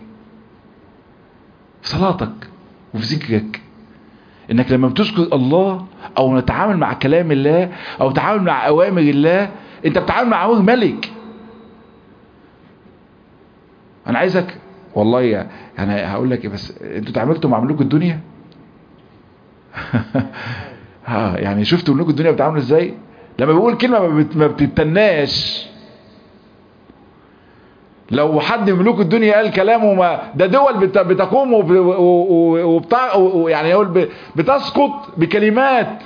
في صلاتك وفي ذكرك انك لما بتذكر الله او نتعامل مع كلام الله او تتعامل مع اوامر الله انت بتتعامل مع امر ملك انا عايزك والله يعني هقول لك بس انتوا تعاملتوا مع ملوك الدنيا ها يعني شفتوا ملوك الدنيا بتعاملوا ازاي لما بيقول كلمة ما بتتناش لو حد من ملوك الدنيا قال كلامه ما ده دول بتقوم وبتاع يعني يقول بتسقط بكلمات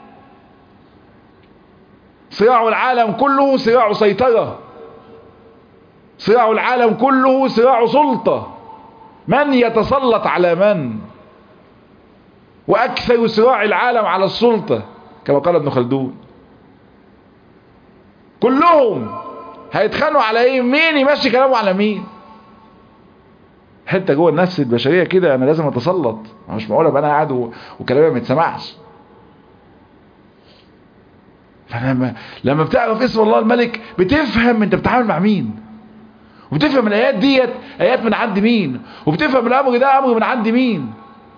صراع العالم كله صراع سيطرة صراع العالم كله صراع سلطة من يتسلط على من وأكثر صراع العالم على السلطة كما قال ابن خلدون كلهم هيتخانقوا على ايه مين يمشي كلامه على مين حته جوه النفس البشريه كده انا لازم اتسلط مش معقول ابقى انا قاعد وكلامي ما يتسمعش فلما لما بتعرف اسم الله الملك بتفهم انت بتتعامل مع مين وبتفهم الايات ديت ايات من عند مين وبتفهم الامر ده امر من عند مين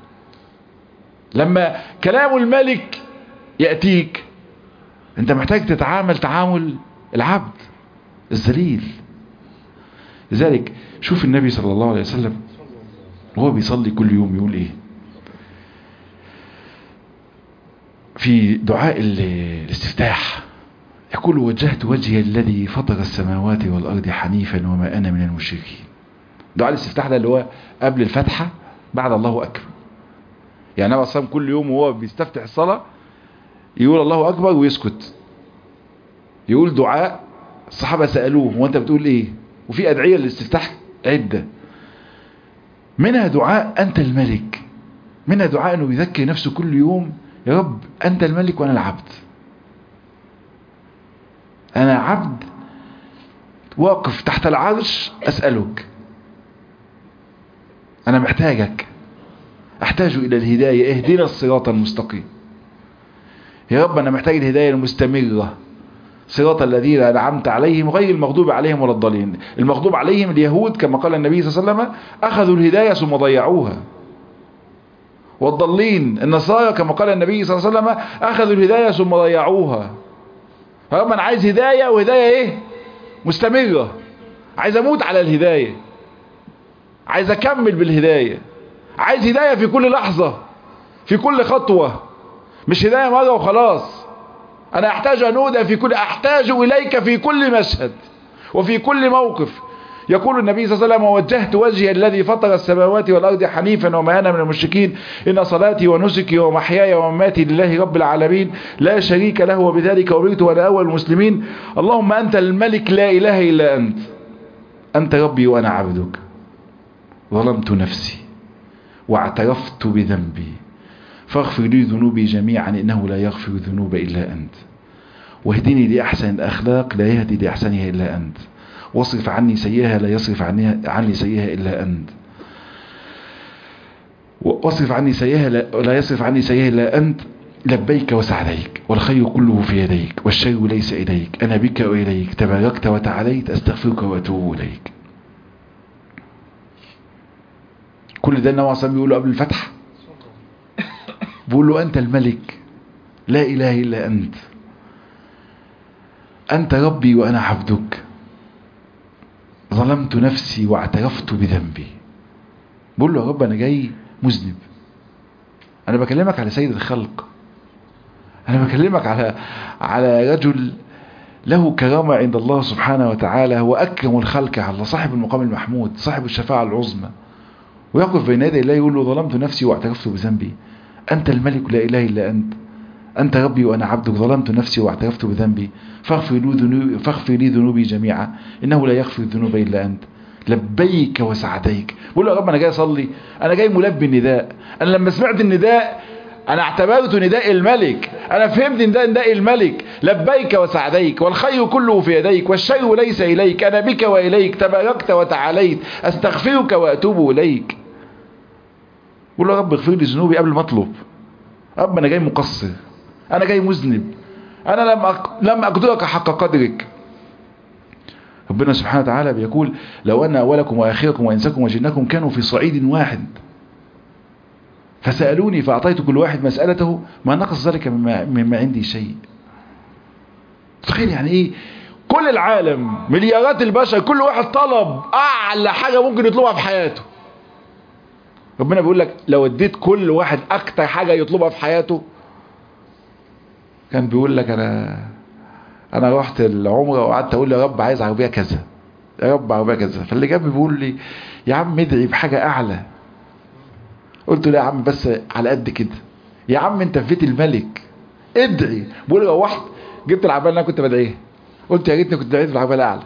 لما كلام الملك ياتيك انت محتاج تتعامل تعامل العبد الذليل لذلك شوف النبي صلى الله عليه وسلم وهو بيصلي كل يوم يقول ايه في دعاء الاستفتاح يقول وجهت وجهي الذي فطر السماوات والأرض حنيفا وما أنا من المشركين دعاء الاستفتاح ده اللي هو قبل الفتحة بعد الله أكبر يعني النبي صلى كل يوم وهو بيستفتح الصلاة يقول الله أكبر ويسكت يقول دعاء الصحابة سألوه وانت بتقول ايه وفي أدعية للاستفتاح عدة منها دعاء أنت الملك منها دعاء أنه بيذكر نفسه كل يوم يا رب أنت الملك وأنا العبد أنا عبد واقف تحت العرش أسألك أنا محتاجك أحتاج إلى الهداية اهدنا الصراط المستقيم يا رب أنا محتاج الهداية المستمرة صراط الذين أنعمت عليهم غير المغضوب عليهم ولا الضالين المغضوب عليهم اليهود كما قال النبي صلى الله عليه وسلم أخذوا الهداية ثم ضيعوها والضالين النصارى كما قال النبي صلى الله عليه وسلم أخذوا الهداية ثم ضيعوها فهم أنا عايز هداية وهداية إيه مستمرة عايز أموت على الهداية عايز أكمل بالهداية عايز هداية في كل لحظة في كل خطوة مش هداية مرة وخلاص أنا أحتاج أن أودى في كل أحتاج إليك في كل مشهد وفي كل موقف يقول النبي صلى الله عليه وسلم وجهت وجهي الذي فطر السماوات والأرض حنيفا وما أنا من المشركين إن صلاتي ونسكي ومحياي ومماتي لله رب العالمين لا شريك له وبذلك أمرت وأنا أول المسلمين اللهم أنت الملك لا إله إلا أنت أنت ربي وأنا عبدك ظلمت نفسي واعترفت بذنبي فاغفر لي ذنوبي جميعا إنه لا يغفر الذنوب إلا أنت واهدني لأحسن الأخلاق لا يهدي لأحسنها إلا أنت واصرف عني سيئها لا يصرف عني, عني سيئها إلا أنت واصرف عني سيئها لا يصرف عني سيئها إلا أنت لبيك وسعديك والخير كله في يديك والشر ليس إليك أنا بك وإليك تباركت وتعاليت أستغفرك وأتوب إليك كل ده النبي صلى بيقوله قبل الفتح بيقول له أنت الملك لا إله إلا أنت أنت ربي وأنا عبدك ظلمت نفسي واعترفت بذنبي بقول له يا رب أنا جاي مذنب أنا بكلمك على سيد الخلق أنا بكلمك على على رجل له كرامة عند الله سبحانه وتعالى هو أكرم الخلق على الله صاحب المقام المحمود صاحب الشفاعة العظمى ويقف بين يدي الله يقول له ظلمت نفسي واعترفت بذنبي أنت الملك لا إله إلا أنت أنت ربي وأنا عبدك ظلمت نفسي واعترفت بذنبي فاغفر لي ذنوبي, فاغفر لي ذنوبي جميعا إنه لا يغفر الذنوب إلا أنت لبيك وسعديك بقول له يا رب أنا جاي أصلي أنا جاي ملبي النداء أنا لما سمعت النداء أنا اعتبرته نداء الملك أنا فهمت نداء نداء الملك لبيك وسعديك والخير كله في يديك والشر ليس إليك أنا بك وإليك تباركت وتعاليت أستغفرك وأتوب إليك بقول له يا رب اغفر لي ذنوبي قبل ما أطلب رب أنا جاي مقصر أنا جاي مذنب أنا لم أق... لم أقدرك حق قدرك ربنا سبحانه وتعالى بيقول لو أن أولكم وآخركم وإنسكم وجنكم كانوا في صعيد واحد فسألوني فأعطيت كل واحد مسألته ما نقص ذلك مما, مما عندي شيء تخيل يعني إيه كل العالم مليارات البشر كل واحد طلب أعلى حاجة ممكن يطلبها في حياته ربنا بيقول لك لو اديت كل واحد أكتر حاجة يطلبها في حياته كان بيقول لك أنا أنا رحت العمرة وقعدت أقول يا رب عايز عربية كذا يا رب عربية كذا فاللي جنبي بيقول لي يا عم ادعي بحاجة أعلى قلت له يا عم بس على قد كده يا عم انت في بيت الملك ادعي بقول روحت جبت العربيه اللي انا كنت بدعيها قلت يا ريتني كنت دعيت بالعربيه الاعلى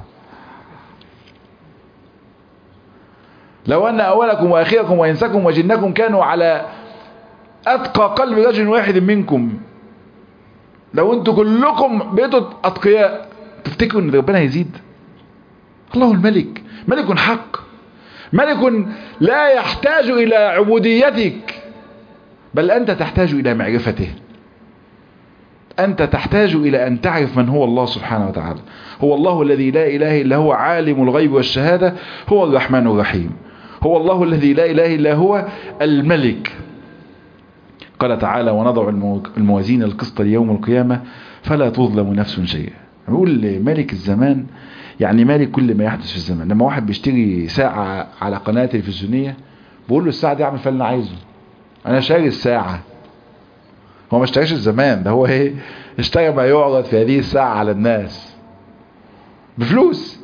لو ان اولكم واخركم وانسكم وجنكم كانوا على اتقى قلب رجل واحد منكم لو انتوا كلكم بقيتوا اتقياء تفتكروا ان ربنا هيزيد الله الملك ملك حق ملك لا يحتاج إلى عبوديتك بل أنت تحتاج إلى معرفته أنت تحتاج إلى أن تعرف من هو الله سبحانه وتعالى هو الله الذي لا إله إلا هو عالم الغيب والشهادة هو الرحمن الرحيم هو الله الذي لا إله إلا هو الملك قال تعالى ونضع الموازين القسط ليوم القيامة فلا تظلم نفس شيئا يقول ملك الزمان يعني مالك كل ما يحدث في الزمن لما واحد بيشتري ساعة على قناة تلفزيونية بقول له الساعة دي اعمل فيها اللي انا عايزه انا شاري الساعة هو ما اشتراش الزمان ده هو ايه اشترى ما يعرض في هذه الساعة على الناس بفلوس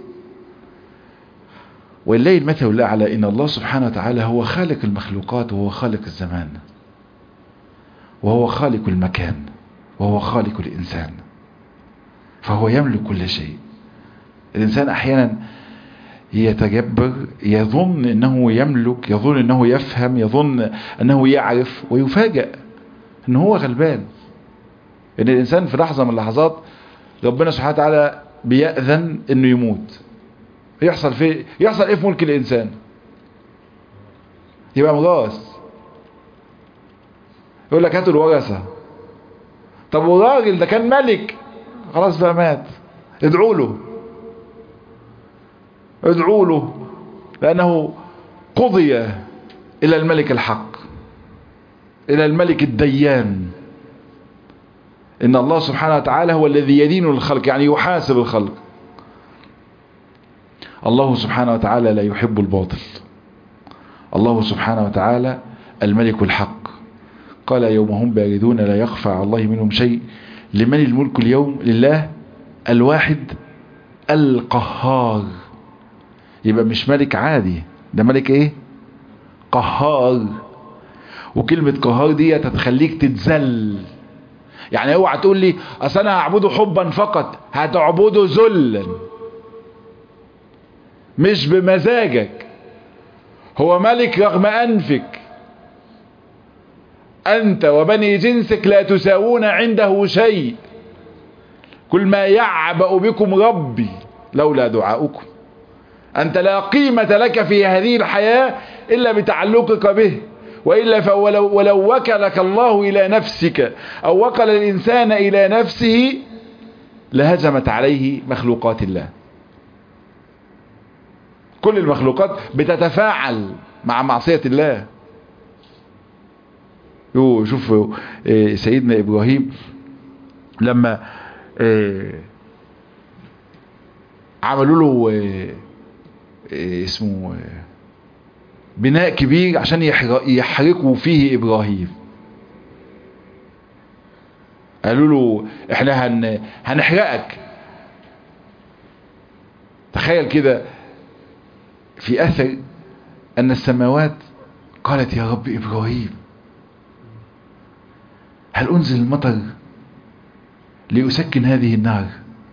ولله المثل الاعلى ان الله سبحانه وتعالى هو خالق المخلوقات وهو خالق الزمان وهو خالق المكان وهو خالق الانسان فهو يملك كل شيء الإنسان أحيانا يتجبر يظن أنه يملك يظن أنه يفهم يظن أنه يعرف ويفاجأ أنه هو غلبان أن الإنسان في لحظة من اللحظات ربنا سبحانه وتعالى بيأذن أنه يموت يحصل في يحصل إيه في ملك الإنسان يبقى مغاص يقول لك هاتوا الورثة طب والراجل ده كان ملك خلاص بقى مات ادعوا له ادعوا له لأنه قضي إلى الملك الحق إلى الملك الديان إن الله سبحانه وتعالى هو الذي يدين الخلق يعني يحاسب الخلق الله سبحانه وتعالى لا يحب الباطل الله سبحانه وتعالى الملك الحق قال يوم هم باردون لا يخفى على الله منهم شيء لمن الملك اليوم لله الواحد القهار يبقى مش ملك عادي ده ملك ايه قهار وكلمة قهار دي هتخليك تتذل يعني اوعى تقول لي اصل انا هعبده حبا فقط هتعبده ذلا مش بمزاجك هو ملك رغم انفك انت وبني جنسك لا تساوون عنده شيء كل ما يعبأ بكم ربي لولا دعاؤكم أنت لا قيمة لك في هذه الحياة إلا بتعلقك به وإلا فولو ولو وكلك الله إلى نفسك أو وكل الإنسان إلى نفسه لهجمت عليه مخلوقات الله كل المخلوقات بتتفاعل مع معصية الله يو شوف سيدنا إبراهيم لما عملوا له اسمه بناء كبير عشان يحرقوا فيه ابراهيم قالوا له احنا هن هنحرقك تخيل كده في اثر ان السماوات قالت يا رب ابراهيم هل انزل المطر لأسكن هذه النار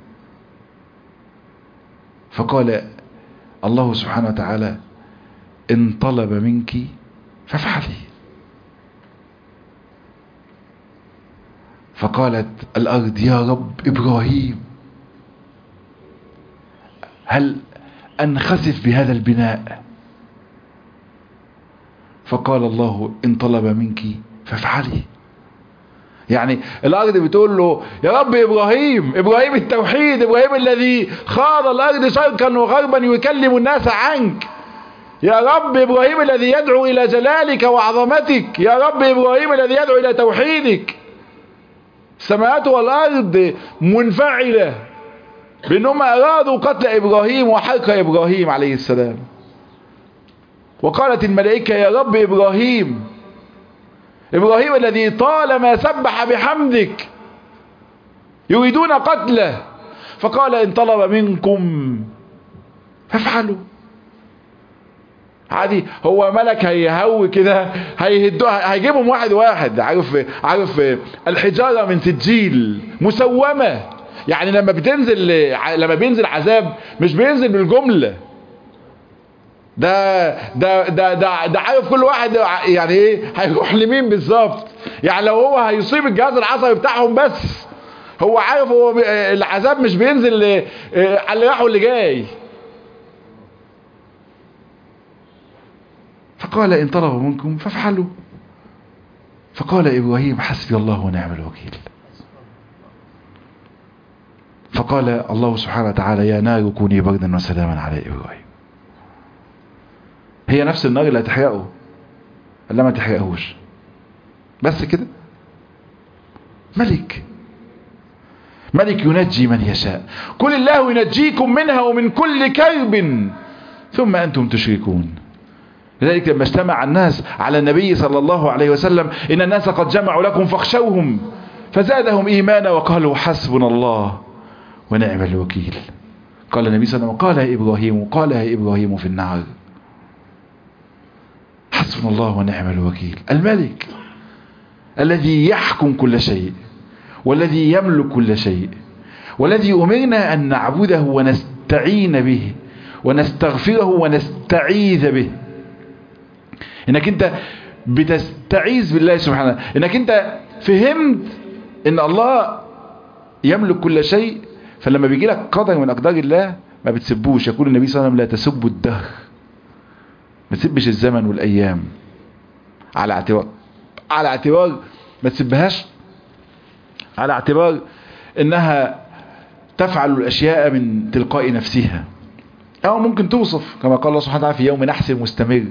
فقال الله سبحانه وتعالى إن طلب منك فافعلي فقالت الأرض يا رب إبراهيم هل أنخسف بهذا البناء فقال الله إن طلب منك فافعلي يعني الارض بتقول له يا رب ابراهيم ابراهيم التوحيد ابراهيم الذي خاض الارض شرقا وغربا يكلم الناس عنك يا رب ابراهيم الذي يدعو الى جلالك وعظمتك يا رب ابراهيم الذي يدعو الى توحيدك السماوات والارض منفعلة بانهم ارادوا قتل ابراهيم وحرق ابراهيم عليه السلام وقالت الملائكة يا رب ابراهيم ابراهيم الذي طالما سبح بحمدك يريدون قتله فقال ان طلب منكم فافعلوا عادي هو ملك هيهوي كده هيهدوها هيجيبهم واحد واحد عارف عارف الحجارة من سجيل مسومة يعني لما بتنزل لما بينزل عذاب مش بينزل بالجملة ده ده ده ده, ده عارف كل واحد يعني ايه هيروح لمين بالظبط يعني لو هو هيصيب الجهاز العصبي بتاعهم بس هو عارف هو العذاب مش بينزل على اللي راح واللي جاي فقال ان طلبوا منكم فافعلوا فقال ابراهيم حسبي الله ونعم الوكيل فقال الله سبحانه وتعالى يا نار كوني بردا وسلاما على ابراهيم هي نفس النار اللي هتحرقه اللي ما تحرقهوش بس كده ملك ملك ينجي من يشاء قل الله ينجيكم منها ومن كل كرب ثم أنتم تشركون لذلك لما اجتمع الناس على النبي صلى الله عليه وسلم إن الناس قد جمعوا لكم فاخشوهم فزادهم إيمانا وقالوا حسبنا الله ونعم الوكيل قال النبي صلى الله عليه وسلم قالها إبراهيم قالها إبراهيم في النار حسبنا الله ونعم الوكيل الملك الذي يحكم كل شيء والذي يملك كل شيء والذي أمرنا أن نعبده ونستعين به ونستغفره ونستعيذ به انك انت بتستعيذ بالله سبحانه انك انت فهمت ان الله يملك كل شيء فلما بيجي لك قدر من اقدار الله ما بتسبوش يقول النبي صلى الله عليه وسلم لا تسبوا الدهر ما تسبش الزمن والايام على اعتبار على اعتبار ما تسبهاش على اعتبار انها تفعل الاشياء من تلقاء نفسها او ممكن توصف كما قال الله سبحانه وتعالى في يوم نحس مستمر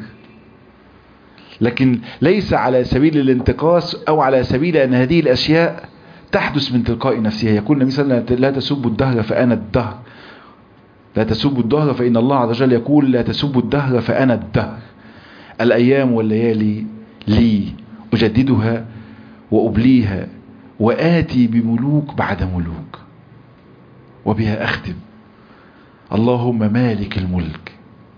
لكن ليس على سبيل الانتقاص او على سبيل ان هذه الاشياء تحدث من تلقاء نفسها يقول النبي صلى الله عليه وسلم لا تسبوا الدهر فانا الدهر لا تسبوا الدهر فان الله عز وجل يقول لا تسبوا الدهر فانا الدهر الايام والليالي لي اجددها وابليها واتي بملوك بعد ملوك وبها اختم اللهم مالك الملك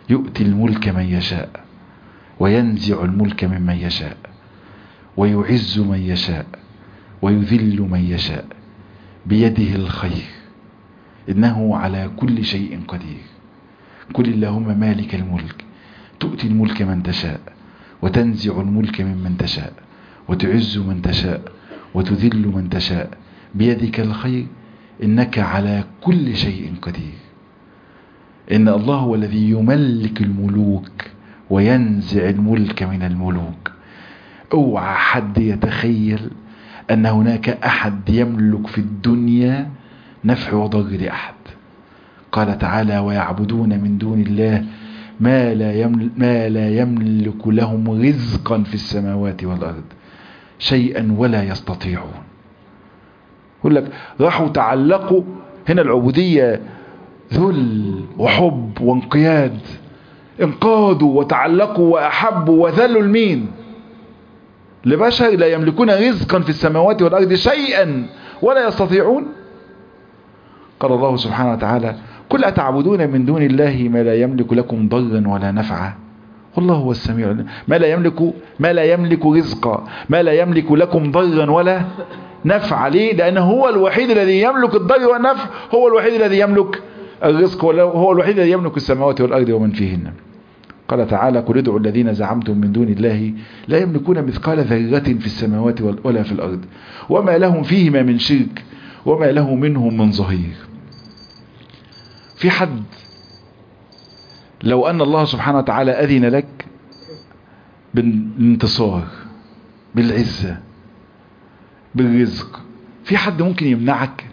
يؤتي الملك من يشاء وينزع الملك ممن يشاء ويعز من يشاء ويذل من يشاء بيده الخير إنه على كل شيء قدير قل اللهم مالك الملك تؤتي الملك من تشاء وتنزع الملك ممن تشاء وتعز من تشاء وتذل من تشاء بيدك الخير إنك على كل شيء قدير إن الله هو الذي يملك الملوك وينزع الملك من الملوك اوعى حد يتخيل أن هناك أحد يملك في الدنيا نفع وضر لأحد قال تعالى ويعبدون من دون الله ما لا, يملك ما لا يملك لهم رزقا في السماوات والأرض شيئا ولا يستطيعون يقول لك راحوا تعلقوا هنا العبودية ذل وحب وانقياد انقادوا وتعلقوا وأحبوا وذلوا المين لبشر لا يملكون رزقا في السماوات والأرض شيئا ولا يستطيعون قال الله سبحانه وتعالى كل أتعبدون من دون الله ما لا يملك لكم ضرا ولا نفعا والله هو السميع ما لا يملك ما لا يملك رزقا ما لا يملك لكم ضرا ولا نفع ليه لأنه هو الوحيد الذي يملك الضر والنفع هو الوحيد الذي يملك الرزق هو الوحيد الذي يملك السماوات والأرض ومن فيهن قال تعالى قل ادعوا الذين زعمتم من دون الله لا يملكون مثقال ذرة في السماوات ولا في الأرض وما لهم فيهما من شرك وما له منهم من ظهير في حد لو أن الله سبحانه وتعالى أذن لك بالانتصار بالعزة بالرزق في حد ممكن يمنعك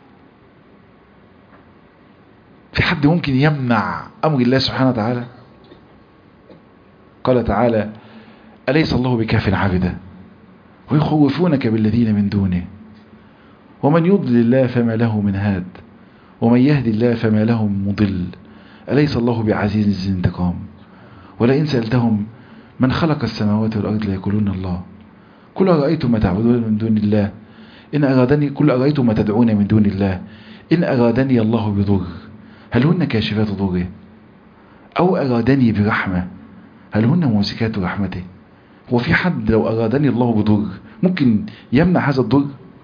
في حد ممكن يمنع أمر الله سبحانه وتعالى قال تعالى أليس الله بكاف عبدا ويخوفونك بالذين من دونه ومن يضلل الله فما له من هاد ومن يهدي الله فما له من مضل أليس الله بعزيز انتقام ولئن سألتهم من خلق السماوات والأرض ليقولون الله كل أرأيتم ما تعبدون من دون الله إن أرادني كل أرأيتم ما تدعون من دون الله إن أرادني الله بضر هل هن كاشفات ضره أو أرادني برحمة هل هن ممسكات رحمته هو في حد لو أرادني الله بضر ممكن يمنع هذا الضر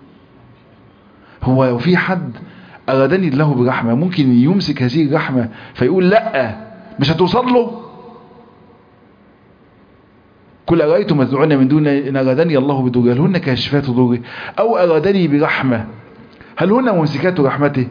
هو في حد أرادني الله برحمة ممكن يمسك هذه الرحمة فيقول لا مش هتوصل له كل أرأيتم تدعون من دون إن أرادني الله بضر هل هن كاشفات ضره أو أرادني برحمة هل هن ممسكات رحمته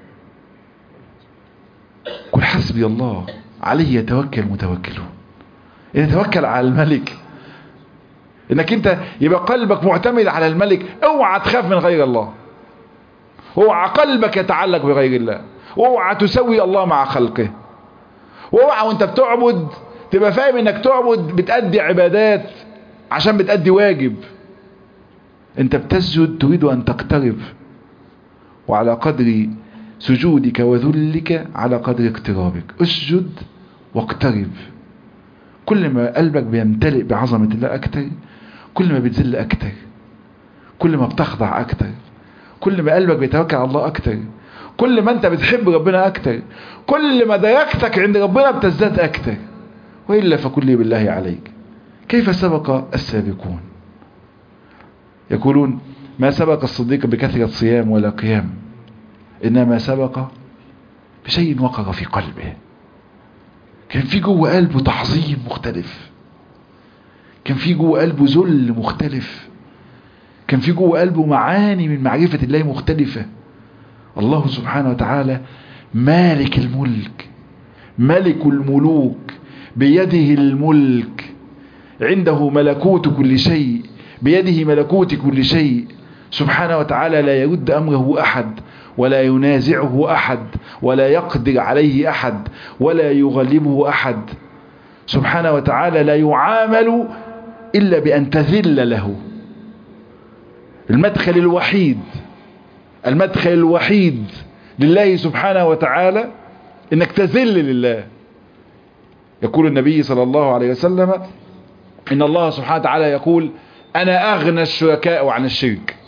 قل حسبي الله عليه يتوكل متوكلون إن يتوكل على الملك انك انت يبقى قلبك معتمد على الملك اوعى تخاف من غير الله اوعى قلبك يتعلق بغير الله اوعى تسوي الله مع خلقه واوعى وانت بتعبد تبقى فاهم انك تعبد بتأدي عبادات عشان بتأدي واجب انت بتسجد تريد ان تقترب وعلى قدر سجودك وذلك على قدر اقترابك اسجد واقترب كل ما قلبك بيمتلئ بعظمة الله أكتر كل ما بتذل أكتر كل ما بتخضع أكتر كل ما قلبك بيتوكل على الله أكتر كل ما أنت بتحب ربنا أكتر كل ما درجتك عند ربنا بتزداد أكتر وإلا فكل بالله عليك كيف سبق السابقون يقولون ما سبق الصديق بكثرة صيام ولا قيام إنما سبق بشيء وقر في قلبه كان في جوه قلبه تعظيم مختلف كان في جوه قلبه ذل مختلف كان في جوه قلبه معاني من معرفة الله مختلفة الله سبحانه وتعالى مالك الملك ملك الملوك بيده الملك عنده ملكوت كل شيء بيده ملكوت كل شيء سبحانه وتعالى لا يرد أمره أحد ولا ينازعه أحد ولا يقدر عليه أحد ولا يغلبه أحد سبحانه وتعالى لا يعامل إلا بأن تذل له المدخل الوحيد المدخل الوحيد لله سبحانه وتعالى انك تذل لله يقول النبي صلى الله عليه وسلم ان الله سبحانه وتعالى يقول انا اغنى الشركاء عن الشرك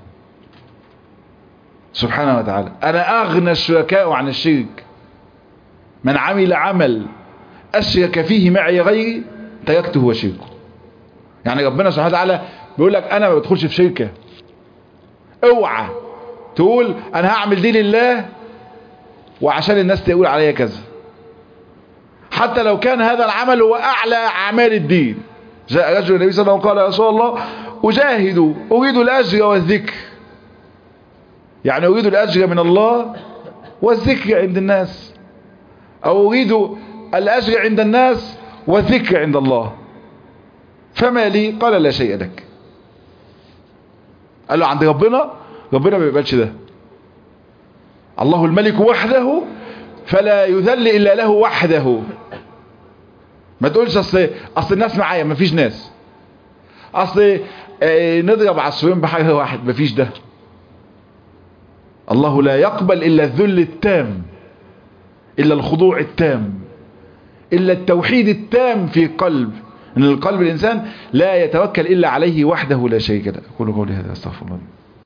سبحانه وتعالى انا اغنى الشركاء عن الشرك من عمل عمل أشرك فيه معي غيري تركته وشركه يعني ربنا سبحانه وتعالى بيقول لك أنا ما بدخلش في شركة اوعى تقول أنا هعمل دي لله وعشان الناس تقول عليا كذا حتى لو كان هذا العمل هو أعلى أعمال الدين جاء رجل النبي صلى الله عليه وسلم قال يا رسول الله أجاهد أريد الأجر والذكر يعني أريد الأجر من الله والذكر عند الناس أو أريد الأجر عند الناس والذكر عند الله فما لي قال لا شيء لك قال له عند ربنا ربنا ما بيقبلش ده الله الملك وحده فلا يذل إلا له وحده ما تقولش أصل, أصل الناس معايا ما فيش ناس أصل اه نضرب عصفورين بحاجة واحد ما فيش ده الله لا يقبل إلا الذل التام إلا الخضوع التام إلا التوحيد التام في قلب إن القلب الإنسان لا يتوكل إلا عليه وحده لا شريك له أقول قولي هذا أستغفر الله